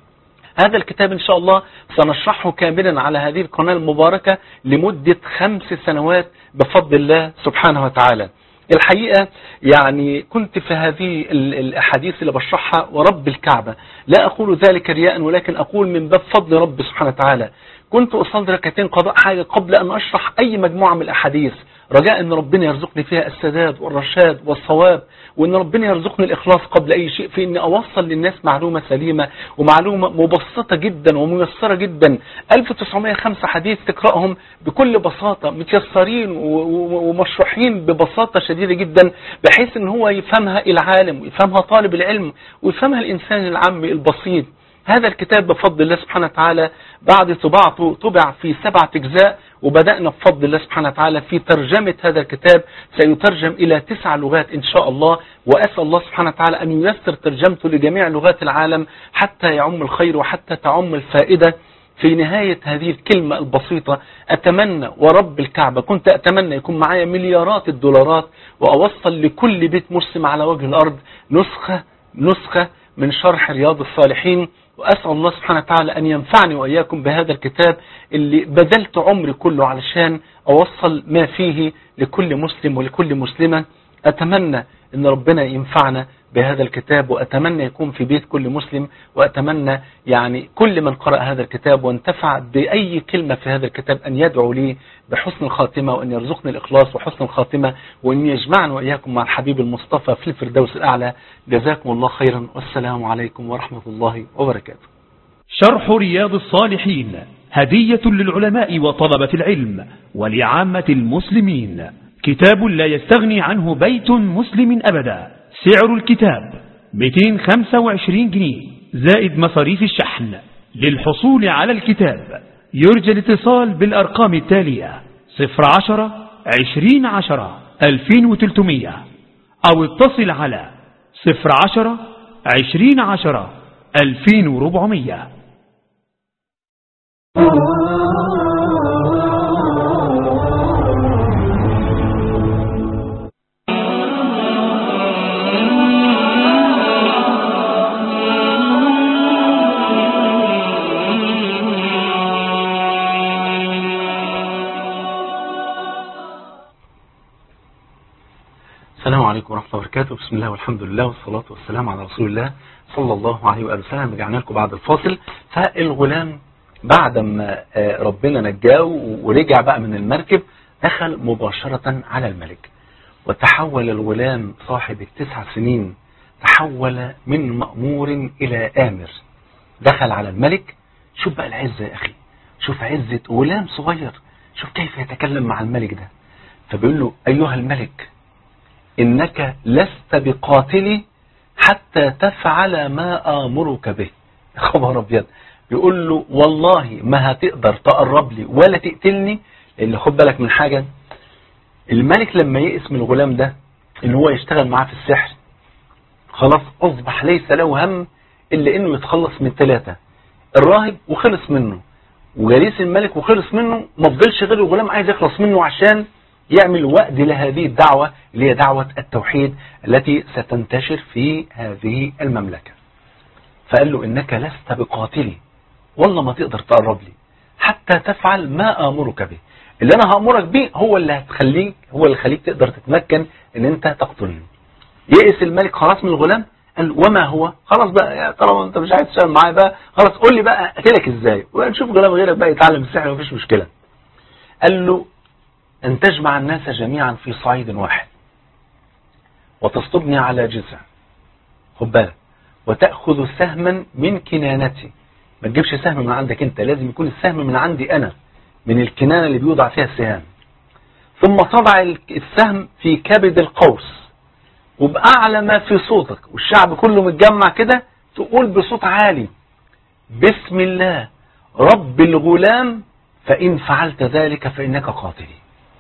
هذا الكتاب إن شاء الله سنشرحه كاملا على هذه القناة المباركة لمدة خمس سنوات بفضل الله سبحانه وتعالى الحقيقة يعني كنت في هذه الأحاديث اللي بشرحها ورب الكعبة لا أقول ذلك رياء ولكن أقول من باب فضل رب سبحانه وتعالى كنت أصلي ركعتين قضاء حاجة قبل أن أشرح أي مجموعة من الأحاديث رجاء أن ربنا يرزقني فيها السداد والرشاد والصواب وأن ربنا يرزقني الإخلاص قبل أي شيء في أني أوصل للناس معلومة سليمة ومعلومة مبسطة جدا وميسرة جدا 1905 حديث تقرأهم بكل بساطة متيسرين ومشروحين ببساطة شديدة جدا بحيث أن هو يفهمها العالم ويفهمها طالب العلم ويفهمها الإنسان العامي البسيط هذا الكتاب بفضل الله سبحانه وتعالى بعد طباعته طبع في سبعة اجزاء وبدأنا بفضل الله سبحانه وتعالى في ترجمة هذا الكتاب سيترجم إلى تسع لغات إن شاء الله وأسأل الله سبحانه وتعالى أن ييسر ترجمته لجميع لغات العالم حتى يعم الخير وحتى تعم الفائدة في نهاية هذه الكلمة البسيطة أتمنى ورب الكعبة كنت أتمنى يكون معايا مليارات الدولارات وأوصل لكل بيت مسلم على وجه الأرض نسخة نسخة من شرح رياض الصالحين وأسأل الله سبحانه وتعالى أن ينفعني وإياكم بهذا الكتاب اللي بذلت عمري كله علشان أوصل ما فيه لكل مسلم ولكل مسلمة أتمنى أن ربنا ينفعنا بهذا الكتاب وأتمنى يكون في بيت كل مسلم وأتمنى يعني كل من قرأ هذا الكتاب وانتفع بأي كلمة في هذا الكتاب أن يدعو لي بحسن الخاتمة وأن يرزقني الإخلاص وحسن الخاتمة وأن يجمعنا وإياكم مع الحبيب المصطفى في الفردوس الأعلى جزاكم الله خيرا والسلام عليكم ورحمة الله وبركاته شرح رياض الصالحين هدية للعلماء وطلبة العلم ولعامة المسلمين كتاب لا يستغني عنه بيت مسلم أبدا سعر الكتاب 225 جنيه زائد مصاريف الشحن للحصول على الكتاب يرجى الاتصال بالأرقام التالية 010 20 10 2300 أو اتصل على 010 20 10 2400 السلام عليكم ورحمة الله وبركاته بسم الله والحمد لله والصلاة والسلام على رسول الله صلى الله عليه وآله وسلم رجعنا لكم بعد الفاصل فالغلام بعد ما آه، ربنا نجاه ورجع بقى من المركب دخل مباشرة على الملك وتحول الغلام صاحب التسع سنين تحول من مأمور إلى آمر دخل على الملك شوف بقى العزة يا أخي شوف عزة غلام صغير شوف كيف يتكلم مع الملك ده فبيقول له أيها الملك إنك لست بقاتلي حتى تفعل ما آمرك به يا خبر أبيض يقول له والله ما هتقدر تقرب لي ولا تقتلني لأن خد بالك من حاجة الملك لما يئس من الغلام ده إن هو يشتغل معاه في السحر خلاص أصبح ليس له هم إلا إنه يتخلص من ثلاثة الراهب وخلص منه وجليس الملك وخلص منه ما فضلش غير الغلام عايز يخلص منه عشان يعمل وقد لهذه الدعوة اللي هي دعوة التوحيد التي ستنتشر في هذه المملكة فقال له إنك لست بقاتلي والله ما تقدر تقرب لي حتى تفعل ما آمرك به اللي أنا هأمرك به هو اللي هتخليك هو اللي خليك تقدر تتمكن إن أنت تقتلني يئس الملك خلاص من الغلام قال وما هو خلاص بقى يا طالما انت مش عايز تشتغل معايا بقى خلاص قول لي بقى اقتلك ازاي ونشوف غلام غيرك بقى يتعلم السحر مفيش مشكله قال له أن تجمع الناس جميعا في صعيد واحد وتصطبني على جزع خد بالك وتأخذ سهما من كنانتي ما تجيبش سهم من عندك انت لازم يكون السهم من عندي انا من الكنانة اللي بيوضع فيها السهام ثم تضع السهم في كبد القوس وبأعلى ما في صوتك والشعب كله متجمع كده تقول بصوت عالي بسم الله رب الغلام فإن فعلت ذلك فإنك قاتلي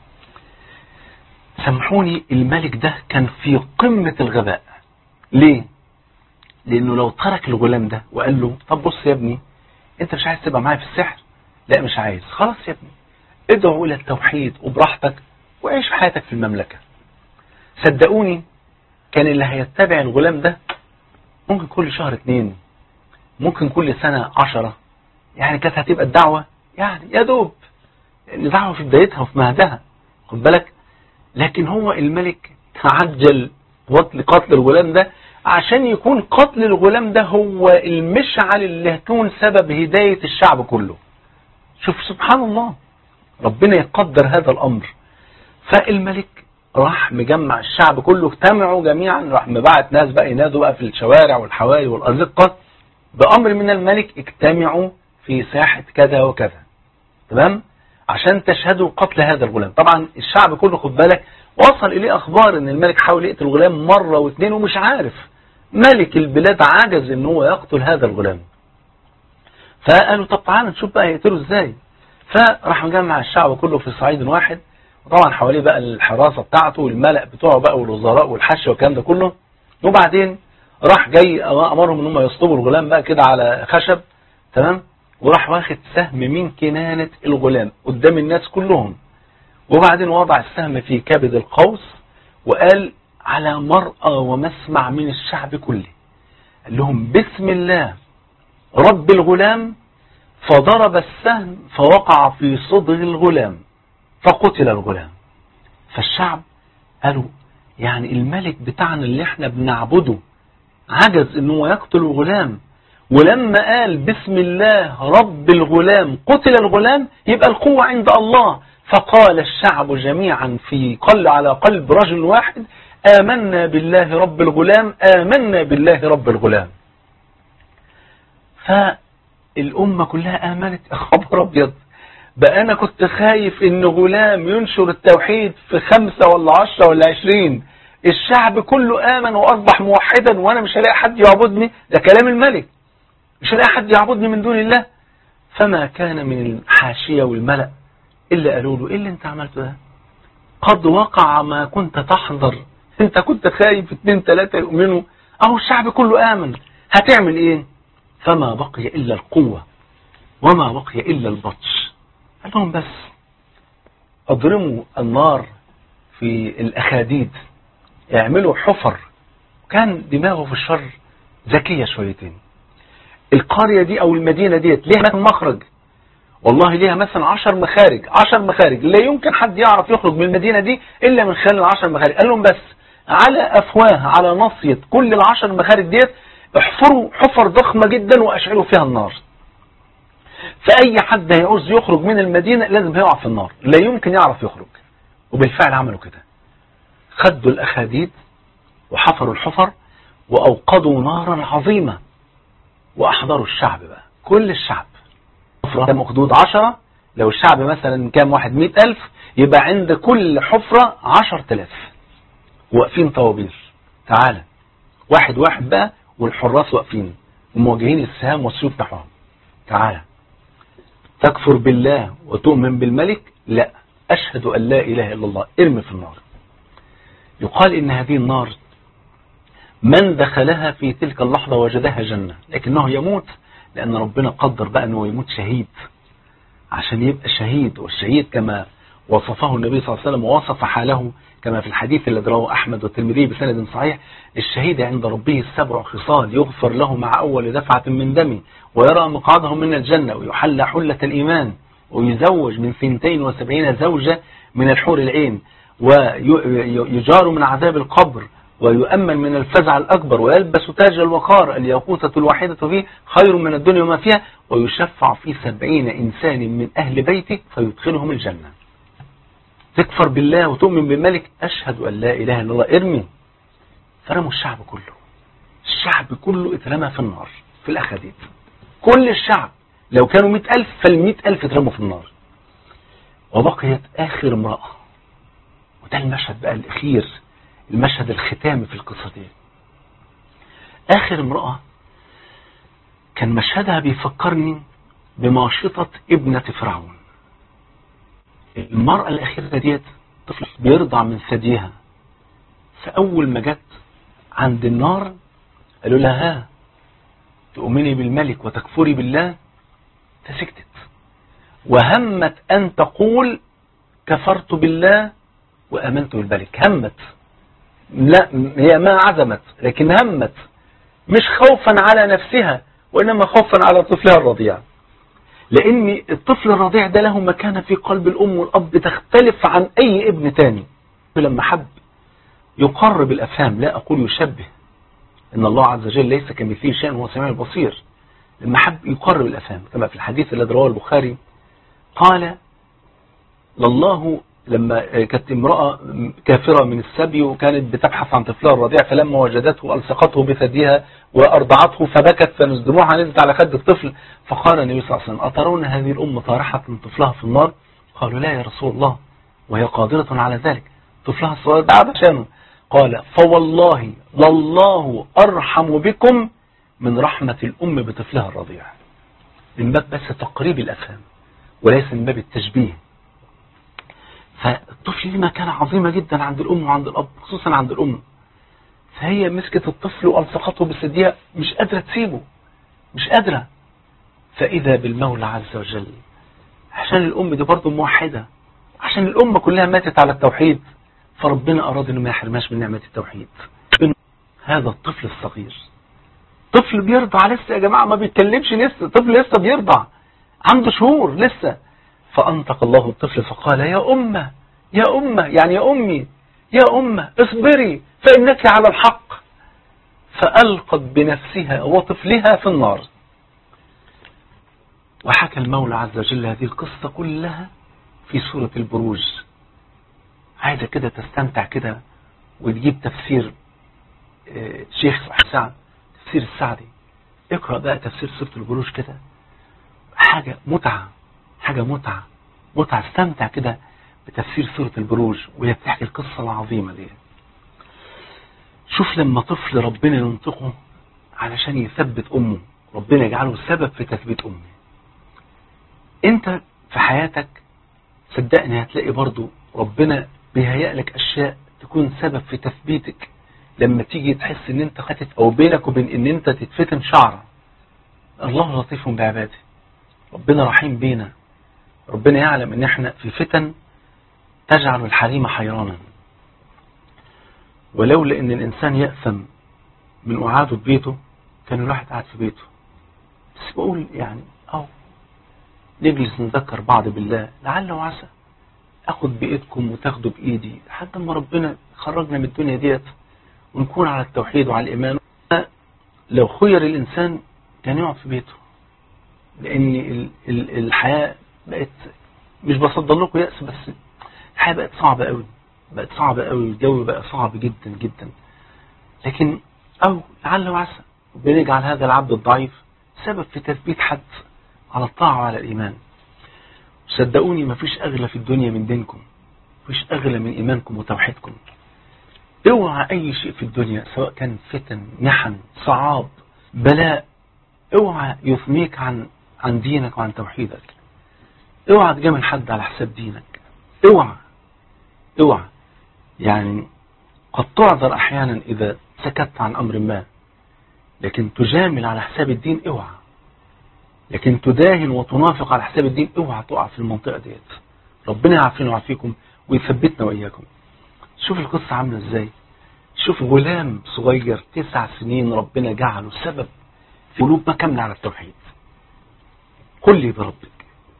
سامحوني الملك ده كان في قمة الغباء ليه لانه لو ترك الغلام ده وقال له طب بص يا ابني انت مش عايز تبقى معايا في السحر لا مش عايز خلاص يا ابني ادعو الى التوحيد وبراحتك وعيش حياتك في المملكة صدقوني كان اللي هيتبع الغلام ده ممكن كل شهر اتنين ممكن كل سنة عشرة يعني كانت هتبقى الدعوة يعني يا دوب الدعوة في بدايتها وفي مهدها خد بالك لكن هو الملك تعجل قتل قتل الغلام ده عشان يكون قتل الغلام ده هو المشعل اللي هيكون سبب هداية الشعب كله شوف سبحان الله ربنا يقدر هذا الأمر فالملك راح مجمع الشعب كله اجتمعوا جميعا راح مبعت ناس بقى ينادوا بقى في الشوارع والحواري والأزقة بأمر من الملك اجتمعوا في ساحة كذا وكذا تمام عشان تشهدوا قتل هذا الغلام طبعا الشعب كله خد بالك وصل إليه أخبار أن الملك حاول يقتل الغلام مرة واثنين ومش عارف ملك البلاد عجز أن هو يقتل هذا الغلام فقالوا طب تعالى نشوف بقى يقتله ازاي فراح مجمع الشعب كله في صعيد واحد وطبعا حواليه بقى الحراسة بتاعته والملأ بتوعه بقى والوزراء والحش والكلام ده كله وبعدين راح جاي امرهم ان هم يصطبوا الغلام بقى كده على خشب تمام وراح واخد سهم من كنانة الغلام قدام الناس كلهم وبعدين وضع السهم في كبد القوس وقال على مرأى ومسمع من الشعب كله قال لهم بسم الله رب الغلام فضرب السهم فوقع في صدر الغلام فقتل الغلام فالشعب قالوا يعني الملك بتاعنا اللي احنا بنعبده عجز انه يقتل الغلام ولما قال بسم الله رب الغلام قتل الغلام يبقى القوة عند الله فقال الشعب جميعا في قل على قلب رجل واحد آمنا بالله رب الغلام آمنا بالله رب الغلام فالأمة كلها آمنت يا خبر أبيض بقى أنا كنت خايف إن غلام ينشر التوحيد في خمسة ولا عشرة ولا عشرين الشعب كله آمن وأصبح موحدا وأنا مش هلاقي حد يعبدني ده كلام الملك مش هلاقي حد يعبدني من دون الله فما كان من الحاشية والملأ إلا قالوا له إيه اللي أنت عملته ده قد وقع ما كنت تحضر أنت كنت خايف اتنين تلاتة يؤمنوا أهو الشعب كله آمن هتعمل إيه فما بقي إلا القوة وما بقي إلا البطش قال لهم بس اضرموا النار في الأخاديد يعملوا حفر كان دماغه في الشر ذكية شويتين القرية دي او المدينة ديت ليها مثلا مخرج والله ليها مثلا عشر مخارج عشر مخارج لا يمكن حد يعرف يخرج من المدينة دي الا من خلال العشر مخارج قال لهم بس على افواه على نصية كل العشر مخارج ديت احفروا حفر ضخمة جدا واشعلوا فيها النار فاي حد هيعوز يخرج من المدينة لازم هيقع في النار لا يمكن يعرف يخرج وبالفعل عملوا كده خدوا الاخاديد وحفروا الحفر واوقدوا نارا عظيمة واحضروا الشعب بقى كل الشعب حفرة مخدود عشرة لو الشعب مثلا كام واحد مئة ألف يبقى عند كل حفرة عشر تلاف واقفين طوابير تعالى واحد واحد بقى والحراس واقفين ومواجهين السهام والسيوف نحوهم تعالى تكفر بالله وتؤمن بالملك لا أشهد أن لا إله إلا الله ارمي في النار يقال إن هذه النار من دخلها في تلك اللحظة وجدها جنة لكنه يموت لأن ربنا قدر بقى أنه يموت شهيد عشان يبقى شهيد والشهيد كما وصفه النبي صلى الله عليه وسلم ووصف حاله كما في الحديث الذي رواه أحمد والترمذي بسند صحيح الشهيد عند ربه السبع خصال يغفر له مع أول دفعة من دمه ويرى مقعده من الجنة ويحلى حلة الإيمان ويزوج من ثنتين وسبعين زوجة من الحور العين ويجار من عذاب القبر ويؤمن من الفزع الأكبر ويلبس تاج الوقار الياقوتة الواحدة فيه خير من الدنيا وما فيها ويشفع في سبعين إنسان من أهل بيته فيدخلهم الجنة تكفر بالله وتؤمن بالملك أشهد أن لا إله إلا الله ارمي فرموا الشعب كله الشعب كله اترمى في النار في الأخديد كل الشعب لو كانوا مئة ألف فالمئة ألف اترموا في النار وبقيت آخر امرأة وده المشهد بقى الأخير المشهد الختامي في القصة دي آخر امرأة كان مشهدها بيفكرني بماشطة ابنة فرعون المرأة الأخيرة ديت طفل بيرضع من ثديها فأول ما جت عند النار قالوا لها ها تؤمني بالملك وتكفري بالله فسكتت وهمت أن تقول كفرت بالله وآمنت بالملك همت لا هي ما عزمت لكن همت مش خوفا على نفسها وإنما خوفا على طفلها الرضيع لأن الطفل الرضيع ده له مكانة في قلب الأم والأب تختلف عن أي ابن تاني لما حب يقرب الأفهام لا أقول يشبه إن الله عز وجل ليس كمثله شيء وهو سميع البصير لما حب يقرب الأفهام كما في الحديث الذي رواه البخاري قال لله لما كانت امرأة كافرة من السبي وكانت بتبحث عن طفلها الرضيع فلما وجدته ألصقته بثديها وأرضعته فبكت فنزدموها نزلت على خد الطفل فقال النبي صلى الله عليه وسلم أترون هذه الأم طارحة من طفلها في النار قالوا لا يا رسول الله وهي قادرة على ذلك طفلها الصغير ده عشانه قال فوالله لله أرحم بكم من رحمة الأم بطفلها الرضيع من باب بس تقريب الأفهام وليس من باب التشبيه فالطفل ليه مكانة عظيمة جدا عند الأم وعند الأب خصوصا عند الأم فهي مسكت الطفل وألصقته بثديها مش قادرة تسيبه مش قادرة فإذا بالمولى عز وجل عشان الأم دي برضه موحدة عشان الأمة كلها ماتت على التوحيد فربنا أراد أنه ما يحرمهاش من نعمة التوحيد هذا الطفل الصغير طفل بيرضع لسه يا جماعة ما بيتكلمش لسه طفل لسه بيرضع عنده شهور لسه فأنطق الله الطفل فقال يا أمة يا أمة يعني يا أمي يا أمة اصبري فإنك على الحق فألقت بنفسها وطفلها في النار وحكى المولى عز وجل هذه القصة كلها في سورة البروج عايزة كده تستمتع كده وتجيب تفسير شيخ سعد تفسير السعدي اقرأ بقى تفسير سورة البروج كده حاجة متعة حاجة متعة متعة استمتع كده بتفسير سورة البروج وهي بتحكي القصة العظيمة دي شوف لما طفل ربنا ينطقه علشان يثبت أمه ربنا يجعله سبب في تثبيت أمه انت في حياتك صدقني هتلاقي برضو ربنا بيهيأ لك أشياء تكون سبب في تثبيتك لما تيجي تحس ان انت خاتت او بينك وبين ان انت تتفتن شعرة الله لطيف بعباده ربنا رحيم بينا ربنا يعلم ان احنا في فتن تجعل الحريم حيرانا ولولا ان الانسان يأثم من اعاده بيته كان الواحد قاعد في بيته بس بقول يعني او نجلس نذكر بعض بالله لعل وعسى اخد بايدكم وتاخدوا بايدي لحد ما ربنا خرجنا من الدنيا ديت ونكون على التوحيد وعلى الايمان لو خير الانسان كان يقعد في بيته لان الحياة بقت مش بصدر لكم يأس بس الحياة بقت صعبة قوي بقت صعبة قوي الجو بقى صعب جدا جدا لكن او لعل وعسى بنجعل هذا العبد الضعيف سبب في تثبيت حد على الطاعة وعلى الإيمان صدقوني ما فيش أغلى في الدنيا من دينكم فيش أغلى من إيمانكم وتوحيدكم اوعى أي شيء في الدنيا سواء كان فتن محن صعاب بلاء اوعى يثنيك عن عن دينك وعن توحيدك اوعى تجامل حد على حساب دينك اوعى اوعى يعني قد تعذر أحيانا إذا سكت عن أمر ما لكن تجامل على حساب الدين اوعى لكن تداهن وتنافق على حساب الدين اوعى تقع في المنطقة ديت ربنا يعافينا ويعافيكم ويثبتنا وإياكم شوف القصة عاملة ازاي شوف غلام صغير تسع سنين ربنا جعله سبب في قلوب ما كاملة على التوحيد قل لي بربك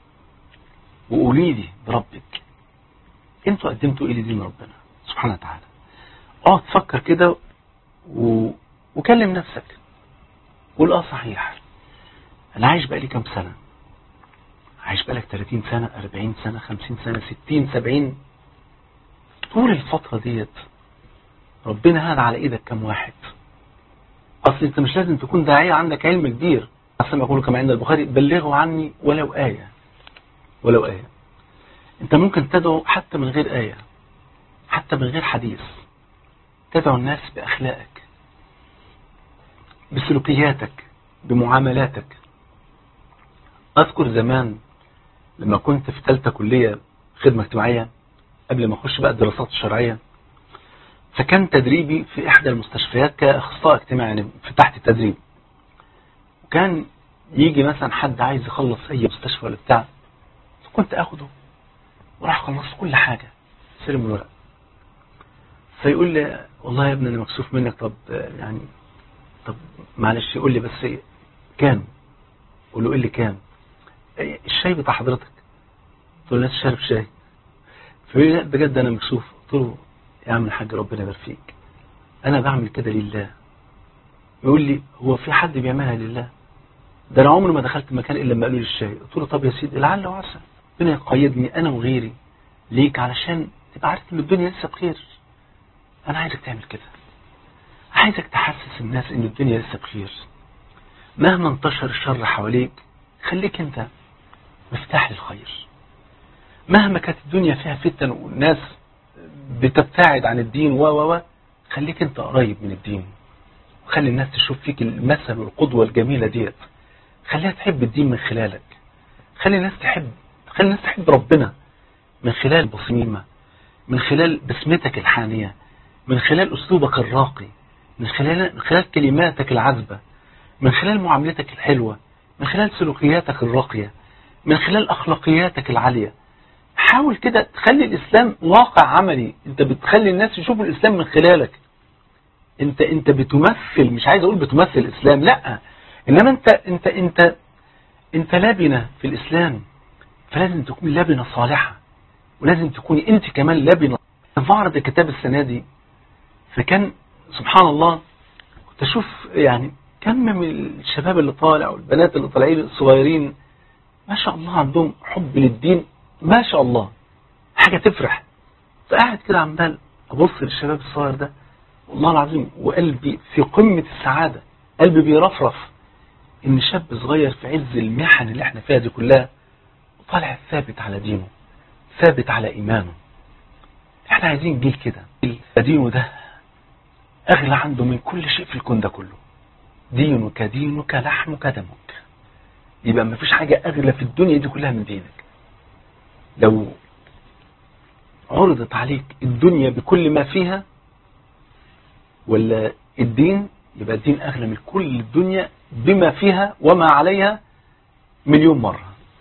وقولي لي بربك انتوا قدمتوا ايه لدين ربنا سبحانه وتعالى اقعد تفكر كده و... وكلم نفسك قول اه صحيح انا عايش بقالي كام سنة عايش بقالك 30 سنة 40 سنة 50 سنة 60 70 طول الفترة ديت ربنا هذا على ايدك كم واحد اصل انت مش لازم تكون داعية عندك علم كبير اصلا يقول كما عند البخاري بلغوا عني ولو آية ولو آية انت ممكن تدعو حتى من غير آية حتى من غير حديث تدعو الناس بأخلاقك بسلوكياتك بمعاملاتك أذكر زمان لما كنت في ثالثه كلية خدمة اجتماعية قبل ما أخش بقى الدراسات الشرعية فكان تدريبي في إحدى المستشفيات كأخصائي اجتماعي يعني في تحت التدريب وكان يجي مثلا حد عايز يخلص أي مستشفى ولا بتاع فكنت أخده وراح خلص كل حاجة سلم الورق فيقول لي والله يا ابني أنا مكسوف منك طب يعني طب معلش يقول لي بس كام قول له ايه اللي كام الشاي بتاع حضرتك قلت له الناس شارب شاي فيقول لي بجد انا مكسوف قلت له يا عم الحاج ربنا يبارك فيك انا بعمل كده لله يقول لي هو في حد بيعملها لله ده انا عمري ما دخلت مكان الا لما قالوا لي الشاي قلت له طب يا سيدي لعل وعسى ربنا يقيدني انا وغيري ليك علشان تبقى عارف ان الدنيا لسه بخير انا عايزك تعمل كده عايزك تحسس الناس ان الدنيا لسه بخير مهما انتشر الشر حواليك خليك انت مفتاح للخير مهما كانت الدنيا فيها فتن والناس بتبتعد عن الدين و و و خليك انت قريب من الدين وخلي الناس تشوف فيك المثل والقدوة الجميلة ديت خليها تحب الدين من خلالك خلي الناس تحب خلي الناس تحب ربنا من خلال بصميمة من خلال بسمتك الحانية من خلال أسلوبك الراقي من خلال, من خلال كلماتك العذبة من خلال معاملتك الحلوة من خلال سلوكياتك الراقية من خلال أخلاقياتك العالية حاول كده تخلي الإسلام واقع عملي انت بتخلي الناس يشوفوا الإسلام من خلالك انت انت بتمثل مش عايز اقول بتمثل الإسلام لا انما انت انت انت انت لبنة في الإسلام فلازم تكون لبنة صالحة ولازم تكوني انت كمان لبنة في معرض الكتاب السنة دي فكان سبحان الله كنت أشوف يعني كم من الشباب اللي طالع والبنات اللي طالعين الصغيرين ما شاء الله عندهم حب للدين ما شاء الله حاجة تفرح فقاعد كده عمال أبص للشباب الصغير ده والله العظيم وقلبي في قمة السعادة قلبي بيرفرف إن شاب صغير في عز المحن اللي احنا فيها دي كلها طالع ثابت على دينه ثابت على إيمانه احنا عايزين جيل كده دينه ده أغلى عنده من كل شيء في الكون ده كله دينك دينك لحمك دمك يبقى ما فيش حاجة أغلى في الدنيا دي كلها من دينك لو عرضت عليك الدنيا بكل ما فيها ولا الدين يبقى الدين أغلى من كل الدنيا بما فيها وما عليها مليون مرة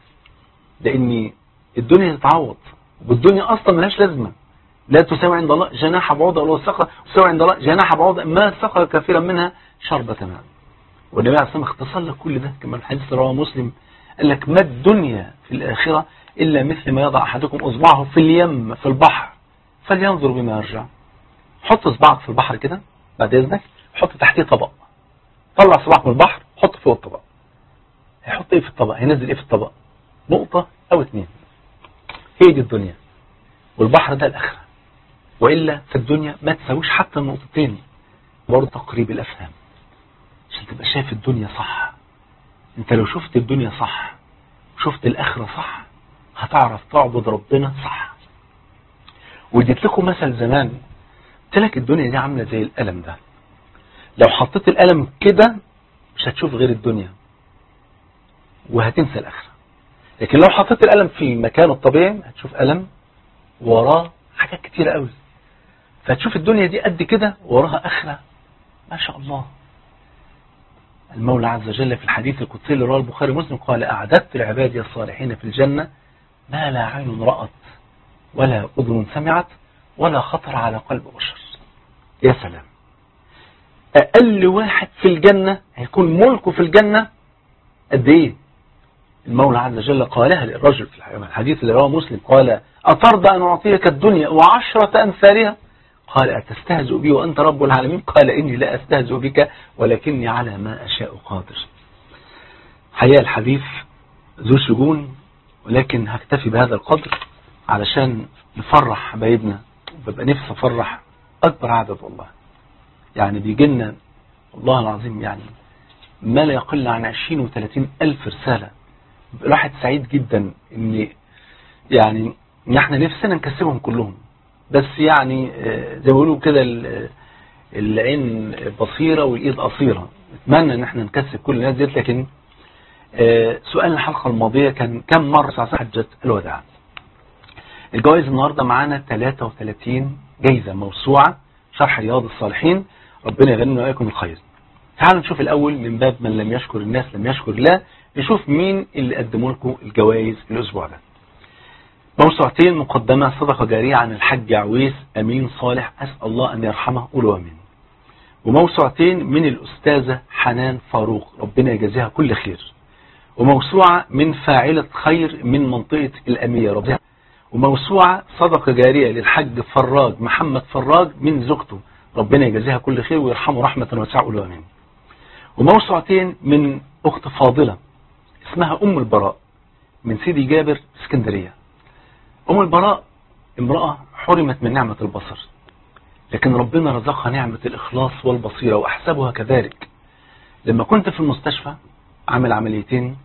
لأن الدنيا تتعوض والدنيا أصلا ملهاش لازمة لا تساوي عند الله جناح بعوضة ولو سقى تساوي عند الله جناح بعوضة ما سقى كثيرا منها شربة ماء والنبي عليه الصلاة والسلام اختصر لك كل ده كما الحديث رواه مسلم قال لك ما الدنيا في الآخرة إلا مثل ما يضع أحدكم أصبعه في اليم في البحر فلينظر بما يرجع حط صباعك في البحر كده بعد إذنك حط تحتيه طبق طلع صباعك من البحر حط فوق الطبق هيحط ايه في الطبق هينزل ايه في الطبق نقطة او اتنين هي دي الدنيا والبحر ده الاخرة وإلا في الدنيا ما تساويش حتى النقطتين برضه تقريب الافهام عشان تبقى شايف الدنيا صح انت لو شفت الدنيا صح وشفت الاخرة صح هتعرف تعبد ربنا صح واديت لكم مثل زمان قلت لك الدنيا دي عاملة زي القلم ده لو حطيت القلم كده مش هتشوف غير الدنيا وهتنسى الآخرة لكن لو حطيت القلم في مكانه الطبيعي هتشوف قلم وراه حاجات كتيرة قوي فهتشوف الدنيا دي قد كده وراها آخرة ما شاء الله المولى عز وجل في الحديث القدسي اللي رواه البخاري ومسلم قال أعددت لعبادي الصالحين في الجنة ما لا عين رأت ولا أذن سمعت ولا خطر على قلب بشر يا سلام أقل واحد في الجنة هيكون ملكه في الجنة قد إيه المولى عز وجل قالها للرجل في الحديث اللي رواه مسلم قال أترضى أن أعطيك الدنيا وعشرة أمثالها قال أتستهزئ بي وأنت رب العالمين قال إني لا أستهزئ بك ولكني على ما أشاء قادر حقيقة الحديث ذو شجون ولكن هكتفي بهذا القدر علشان نفرح حبايبنا وببقى نفسي أفرح أكبر عدد والله يعني بيجي لنا والله العظيم يعني ما لا يقل عن 20 و30 ألف رسالة الواحد سعيد جدا ان يعني ان احنا نفسنا نكسبهم كلهم بس يعني زي ما بيقولوا كده العين بصيرة والايد قصيرة اتمنى ان احنا نكسب كل الناس ديت لكن سؤال الحلقة الماضية كان كم مرة ساعة حجة الوداع الجوائز النهاردة معانا 33 جايزة موسوعة شرح رياض الصالحين ربنا يغني وإياكم الخير تعالوا نشوف الأول من باب من لم يشكر الناس لم يشكر الله نشوف مين اللي قدموا لكم الجوائز الأسبوع ده موسوعتين مقدمة صدقة جارية عن الحج عويس أمين صالح أسأل الله أن يرحمه قولوا أمين وموسوعتين من الأستاذة حنان فاروق ربنا يجازيها كل خير وموسوعة من فاعلة خير من منطقة الأمية ربنا وموسوعة صدقة جارية للحج فراج محمد فراج من زوجته ربنا يجازيها كل خير ويرحمه رحمة واسعة قولوا أمين وموسوعتين من أخت فاضلة اسمها أم البراء من سيدي جابر اسكندرية أم البراء امرأة حرمت من نعمة البصر لكن ربنا رزقها نعمة الإخلاص والبصيرة وأحسبها كذلك لما كنت في المستشفى عامل عمليتين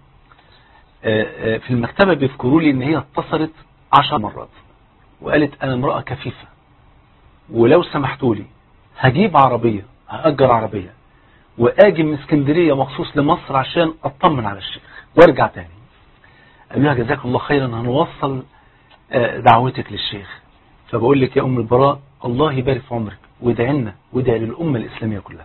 في المكتبة بيذكروا لي ان هي اتصلت عشر مرات وقالت انا امرأة كفيفة ولو سمحتوا لي هجيب عربية هأجر عربية واجي من اسكندرية مخصوص لمصر عشان اطمن على الشيخ وارجع تاني قال لها جزاك الله خيرا هنوصل دعوتك للشيخ فبقول لك يا ام البراء الله يبارك في عمرك وادعي لنا وادعي للامة الاسلامية كلها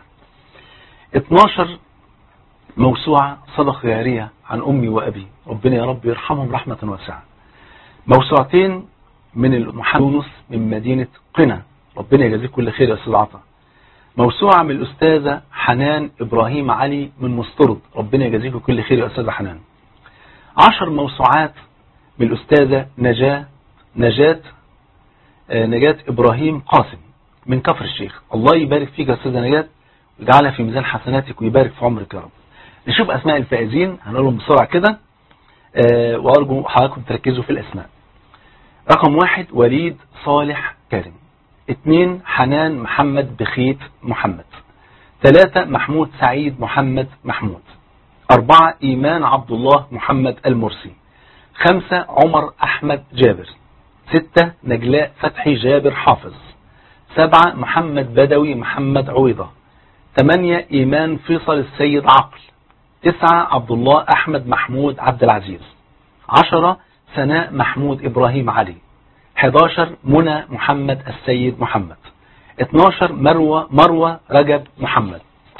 12 موسوعة صدقة جارية عن أمي وأبي ربنا يا رب يرحمهم رحمة واسعة موسوعتين من المحمد يونس من مدينة قنا ربنا يجزيك كل خير يا أستاذ عطا موسوعة من الأستاذة حنان إبراهيم علي من مسترد ربنا يجزيك كل خير يا أستاذة حنان عشر موسوعات من الأستاذة نجاة نجاة آه، نجاة إبراهيم قاسم من كفر الشيخ الله يبارك فيك يا أستاذة نجاة ويجعلها في ميزان حسناتك ويبارك في عمرك يا رب نشوف أسماء الفائزين هنقولهم بسرعة كده آه، وأرجو حضراتكم تركزوا في الأسماء رقم واحد وليد صالح كريم اثنين حنان محمد بخيت محمد ثلاثة محمود سعيد محمد محمود أربعة إيمان عبد الله محمد المرسي خمسة عمر أحمد جابر ستة نجلاء فتحي جابر حافظ سبعة محمد بدوي محمد عويضة ثمانية إيمان فيصل السيد عقل تسعة عبد الله أحمد محمود عبد العزيز عشرة سناء محمود إبراهيم علي 11 منى محمد السيد محمد 12 مروة مروة رجب محمد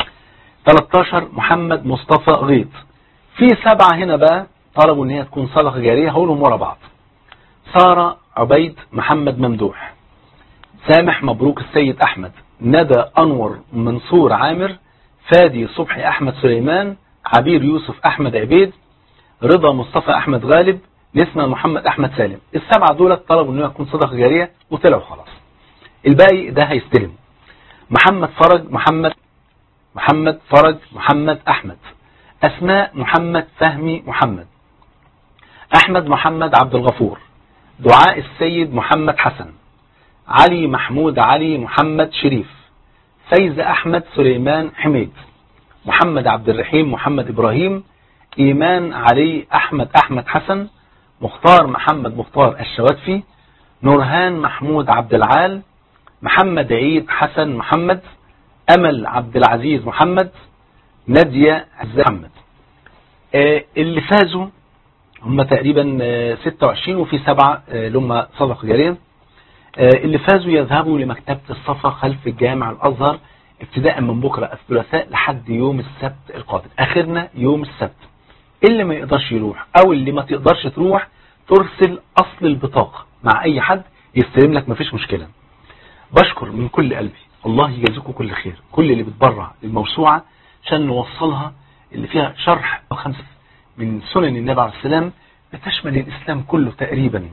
13 محمد مصطفى غيط في سبعة هنا بقى طلبوا ان هي تكون صدقة جارية هقولهم ورا بعض سارة عبيد محمد ممدوح سامح مبروك السيد أحمد ندى أنور منصور عامر فادي صبحي أحمد سليمان عبير يوسف أحمد عبيد رضا مصطفى أحمد غالب نسمة محمد أحمد سالم السبعة دول طلبوا أنه يكون صدقة جارية وطلعوا خلاص الباقي ده هيستلم محمد فرج محمد محمد فرج محمد أحمد أسماء محمد فهمي محمد أحمد محمد عبد الغفور دعاء السيد محمد حسن علي محمود علي محمد شريف فايز أحمد سليمان حميد محمد عبد الرحيم محمد إبراهيم إيمان علي أحمد أحمد حسن مختار محمد مختار الشواتفي نورهان محمود عبد العال محمد عيد حسن محمد أمل عبد العزيز محمد نادية عز محمد آه، اللي فازوا هم تقريبا آه، 26 وفي سبعة آه، اللي هم صدقة جارية آه، اللي فازوا يذهبوا لمكتبة الصفا خلف الجامع الأزهر ابتداء من بكرة الثلاثاء لحد يوم السبت القادم آخرنا يوم السبت اللي ما يقدرش يروح او اللي ما تقدرش تروح ترسل اصل البطاقة مع اي حد يستلم لك مفيش مشكلة بشكر من كل قلبي الله يجازيكم كل خير كل اللي بتبرع للموسوعة عشان نوصلها اللي فيها شرح خمسة من سنن النبي عليه السلام بتشمل الاسلام كله تقريبا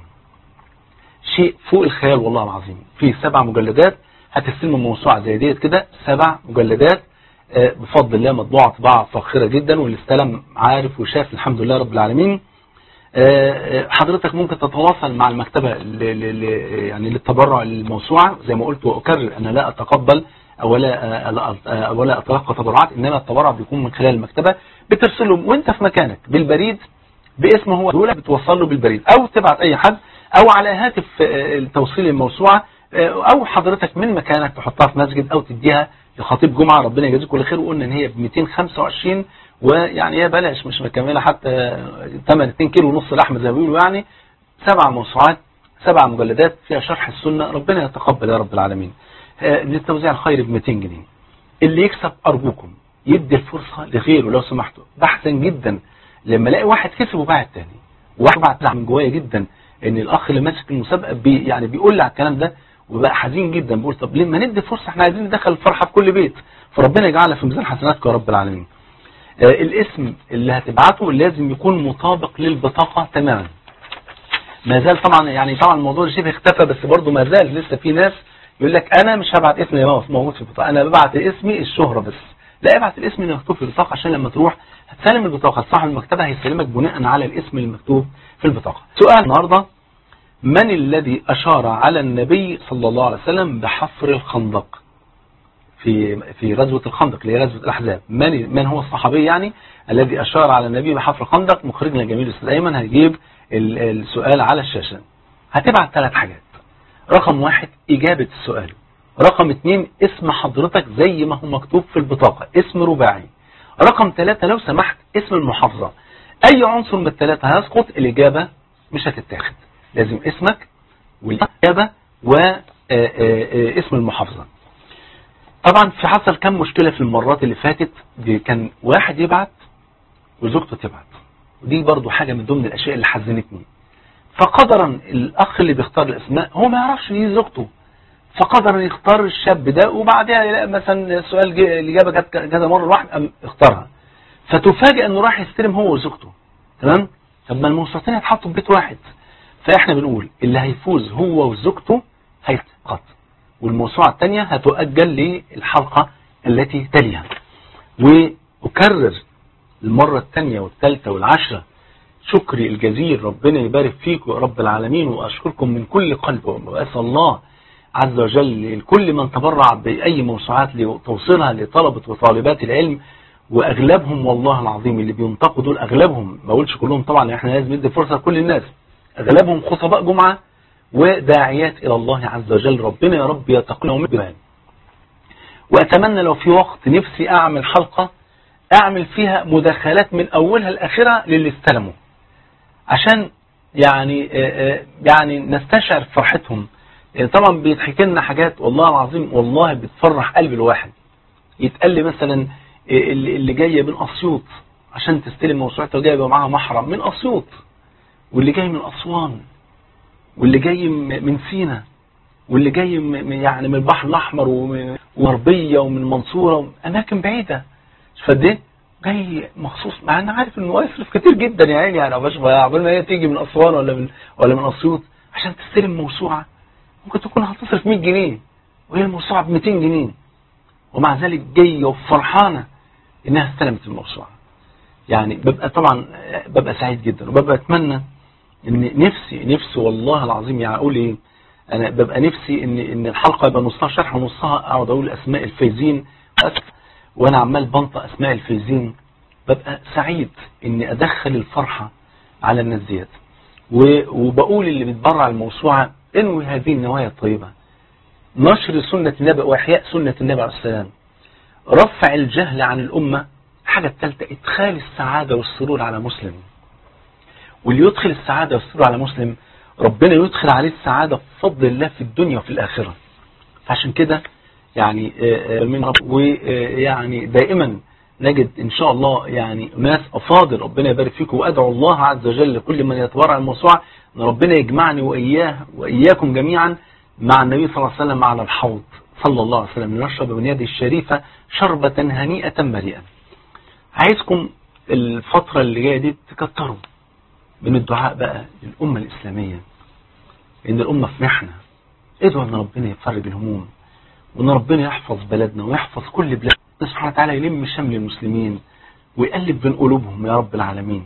شيء فوق الخيال والله العظيم في سبع مجلدات هتستلموا موسوعة زي ديت كده سبع مجلدات آه، بفضل الله مطبوعة طباعة فاخرة جدا واللي استلم عارف وشاف الحمد لله رب العالمين آه، آه، حضرتك ممكن تتواصل مع المكتبة ل- ل- ل- يعني للتبرع للموسوعة زي ما قلت وأكرر أنا لا أتقبل أو لا آه، آه، ولا أتلقى تبرعات إنما التبرع بيكون من خلال المكتبة بترسله وأنت في مكانك بالبريد باسمه هو دولة بتوصل له بالبريد أو تبعت أي حد أو على هاتف آه، التوصيل الموسوعة آه، أو حضرتك من مكانك تحطها في مسجد أو تديها لخطيب جمعة ربنا يجازيك كل خير وقلنا ان هي ب 225 ويعني هي بلاش مش مكملة حتى 8 2 كيلو ونص لحمة زي ما بيقولوا يعني سبع موسوعات سبع مجلدات فيها شرح السنة ربنا يتقبل يا رب العالمين آه، للتوزيع الخير ب 200 جنيه اللي يكسب أرجوكم يدي الفرصة لغيره لو سمحتوا ده أحسن جدا لما الاقي واحد كسب وباع التاني واحد بعت من جوايا جدا ان الاخ اللي ماسك المسابقه بي يعني بيقول لي على الكلام ده وبقى حزين جدا بقول طب ليه ما ندي فرصه احنا عايزين ندخل الفرحه في كل بيت فربنا يجعلها في ميزان حسناتكم يا رب العالمين آه الاسم اللي هتبعته لازم يكون مطابق للبطاقه تماما ما زال طبعا يعني طبعا الموضوع شبه اختفى بس برضه ما زال لسه في ناس يقول لك انا مش هبعت اسمي اللي موجود في البطاقه انا ببعت اسمي الشهره بس لا ابعت الاسم اللي مكتوب في البطاقه عشان لما تروح هتسلم البطاقه صاحب المكتبه هيسلمك بناء على الاسم المكتوب في البطاقه سؤال النهارده من الذي أشار على النبي صلى الله عليه وسلم بحفر الخندق في في غزوة الخندق اللي هي غزوة الأحزاب من من هو الصحابي يعني الذي أشار على النبي بحفر الخندق مخرجنا جميل الأستاذ أيمن هيجيب ال- السؤال على الشاشة هتبعت ثلاث حاجات رقم واحد إجابة السؤال رقم اثنين اسم حضرتك زي ما هو مكتوب في البطاقة اسم رباعي رقم ثلاثة لو سمحت اسم المحافظة أي عنصر من الثلاثة هيسقط الإجابة مش هتتاخد لازم اسمك والإجابة واسم المحافظة طبعا في حصل كم مشكلة في المرات اللي فاتت دي كان واحد يبعت وزوجته تبعت ودي برضو حاجة من ضمن الأشياء اللي حزنتني فقدرا الأخ اللي بيختار الأسماء هو ما يعرفش دي زوجته فقدر يختار الشاب ده وبعدها يلاقي مثلا السؤال جه- الإجابة جت كذا مرة واحد قام اختارها فتفاجئ انه راح يستلم هو وزوجته تمام طب ما الموسوعتين هيتحطوا في بيت واحد فاحنا بنقول اللي هيفوز هو وزوجته هيتقط والموسوعة الثانية هتؤجل للحلقة التي تليها وأكرر المرة الثانية والثالثة والعشرة شكري الجزيل ربنا يبارك فيكم يا رب العالمين وأشكركم من كل قلب وأسأل الله عز وجل لكل من تبرع بأي موسوعات لتوصيلها لطلبة وطالبات العلم وأغلبهم والله العظيم اللي بينتقوا دول أغلبهم ما أقولش كلهم طبعا احنا لازم ندي فرصة لكل الناس أغلبهم خطباء جمعة وداعيات إلى الله عز وجل ربنا يا رب يتقنهم بيان وأتمنى لو في وقت نفسي أعمل حلقة أعمل فيها مداخلات من أولها لآخرها للي استلموا عشان يعني يعني نستشعر فرحتهم يعني طبعا بيضحك لنا حاجات والله العظيم والله بتفرح قلب الواحد يتقال لي مثلا اللي جايه من اسيوط عشان تستلم موسوعته وجايبه معاها محرم من اسيوط واللي جاي من اسوان واللي جاي من سينا واللي جاي يعني من البحر الاحمر ومن غربيه ومن المنصوره اماكن بعيده فقد ايه جاي مخصوص مع ان عارف انه يصرف كتير جدا يا عيني يعني باش عقبال ما هي تيجي من اسوان ولا من ولا من اسيوط عشان تستلم موسوعه ممكن تكون هتصرف 100 جنيه وهي الموسوعه ب 200 جنيه ومع ذلك جايه وفرحانه انها استلمت الموسوعه يعني ببقى طبعا ببقى سعيد جدا وببقى اتمنى ان نفسي نفسي والله العظيم يعني اقول ايه انا ببقى نفسي ان ان الحلقه يبقى نصها شرح ونصها اقعد اقول اسماء الفايزين وانا عمال بنطق اسماء الفايزين ببقى سعيد اني ادخل الفرحه على الناس ديت وبقول اللي بيتبرع الموسوعه انوي هذه النوايا الطيبه نشر سنه النبي واحياء سنه النبي عليه السلام رفع الجهل عن الامه الحاجه الثالثه ادخال السعاده والسرور على مسلم واللي يدخل السعاده والسرور على مسلم ربنا يدخل عليه السعاده بفضل الله في الدنيا وفي الاخره فعشان كده يعني من ويعني دائما نجد ان شاء الله يعني ناس افاضل ربنا يبارك فيكم وادعو الله عز وجل لكل من يتبرع الموسوعه ان ربنا يجمعني واياه واياكم جميعا مع النبي صلى الله عليه وسلم على الحوض صلى الله عليه وسلم لنشرب من يده الشريفه شربه هنيئه مريئه. عايزكم الفتره اللي جايه دي تكتروا من الدعاء بقى للامه الاسلاميه ان الامه في محنه ادعوا ان ربنا يفرج الهموم وان ربنا يحفظ بلدنا ويحفظ كل بلاد سبحانه وتعالى يلم شمل المسلمين ويقلب بين قلوبهم يا رب العالمين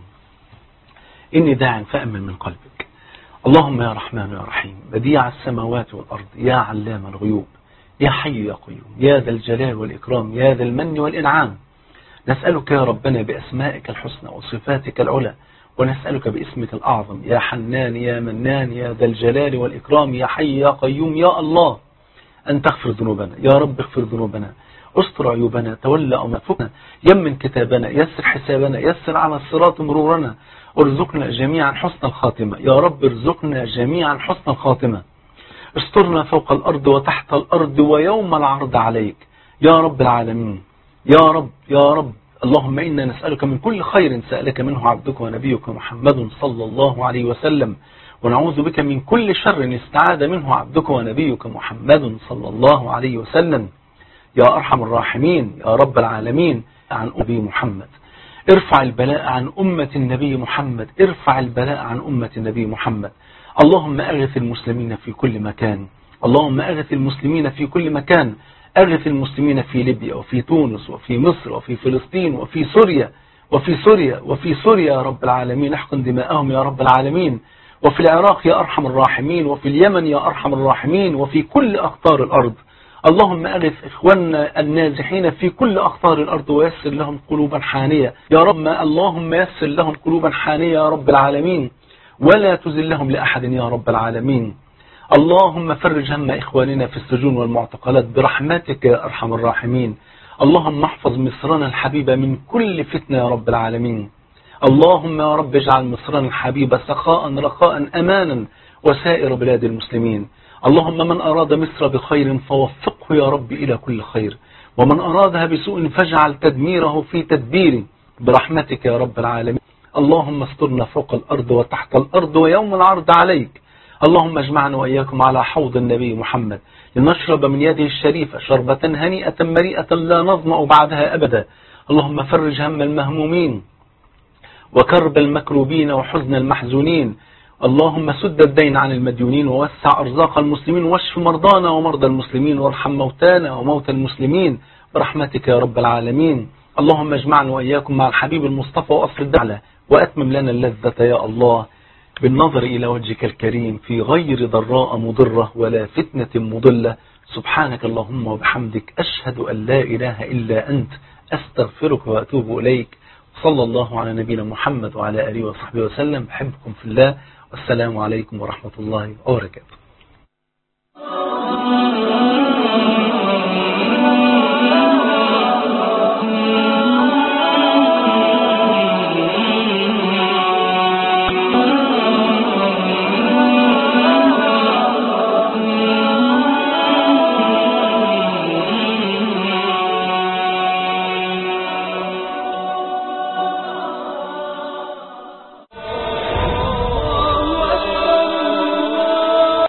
إني داع فأمن من قلبك اللهم يا رحمن يا رحيم بديع السماوات والأرض يا علام الغيوب يا حي يا قيوم يا ذا الجلال والإكرام يا ذا المن والإنعام نسألك يا ربنا بأسمائك الحسنى وصفاتك العلى ونسألك باسمك الأعظم يا حنان يا منان يا ذا الجلال والإكرام يا حي يا قيوم يا الله أن تغفر ذنوبنا يا رب اغفر ذنوبنا استر عيوبنا تولى أمرنا يمن كتابنا يسر حسابنا يسر على الصراط مرورنا ارزقنا جميعا حسن الخاتمة يا رب ارزقنا جميعا حسن الخاتمة استرنا فوق الأرض وتحت الأرض ويوم العرض عليك يا رب العالمين يا رب يا رب اللهم إنا نسألك من كل خير سألك منه عبدك ونبيك محمد صلى الله عليه وسلم ونعوذ بك من كل شر استعاذ منه عبدك ونبيك محمد صلى الله عليه وسلم يا أرحم الراحمين يا رب العالمين عن أبي محمد ارفع البلاء عن أمة النبي محمد ارفع البلاء عن أمة النبي محمد اللهم أغث المسلمين في كل مكان اللهم أغث المسلمين في كل مكان أغث المسلمين في ليبيا وفي تونس وفي مصر وفي فلسطين وفي سوريا وفي سوريا وفي سوريا يا رب العالمين احقن دماءهم يا رب العالمين وفي العراق يا أرحم الراحمين وفي اليمن يا أرحم الراحمين وفي كل أقطار الأرض اللهم أغث إخواننا النازحين في كل أقطار الأرض ويسر لهم قلوبا حانية يا رب اللهم يسر لهم قلوبا حانية يا رب العالمين ولا تزلهم لأحد يا رب العالمين اللهم فرج هم إخواننا في السجون والمعتقلات برحمتك يا أرحم الراحمين اللهم احفظ مصرنا الحبيبة من كل فتنة يا رب العالمين اللهم يا رب اجعل مصرنا الحبيبة سخاء رخاء أمانا وسائر بلاد المسلمين اللهم من أراد مصر بخير فوفقه يا رب إلى كل خير ومن أرادها بسوء فاجعل تدميره في تدبيره برحمتك يا رب العالمين اللهم استرنا فوق الأرض وتحت الأرض ويوم العرض عليك اللهم اجمعنا وإياكم على حوض النبي محمد لنشرب من يده الشريفة شربة هنيئة مريئة لا نظمأ بعدها أبدا اللهم فرج هم المهمومين وكرب المكروبين وحزن المحزونين اللهم سد الدين عن المديونين ووسع أرزاق المسلمين واشف مرضانا ومرضى المسلمين وارحم موتانا وموتى المسلمين برحمتك يا رب العالمين اللهم اجمعنا وإياكم مع الحبيب المصطفى وأصل الدعلة وأتمم لنا اللذة يا الله بالنظر إلى وجهك الكريم في غير ضراء مضرة ولا فتنة مضلة سبحانك اللهم وبحمدك أشهد أن لا إله إلا أنت أستغفرك وأتوب إليك صلى الله على نبينا محمد وعلى آله وصحبه وسلم بحبكم في الله والسلام عليكم ورحمة الله وبركاته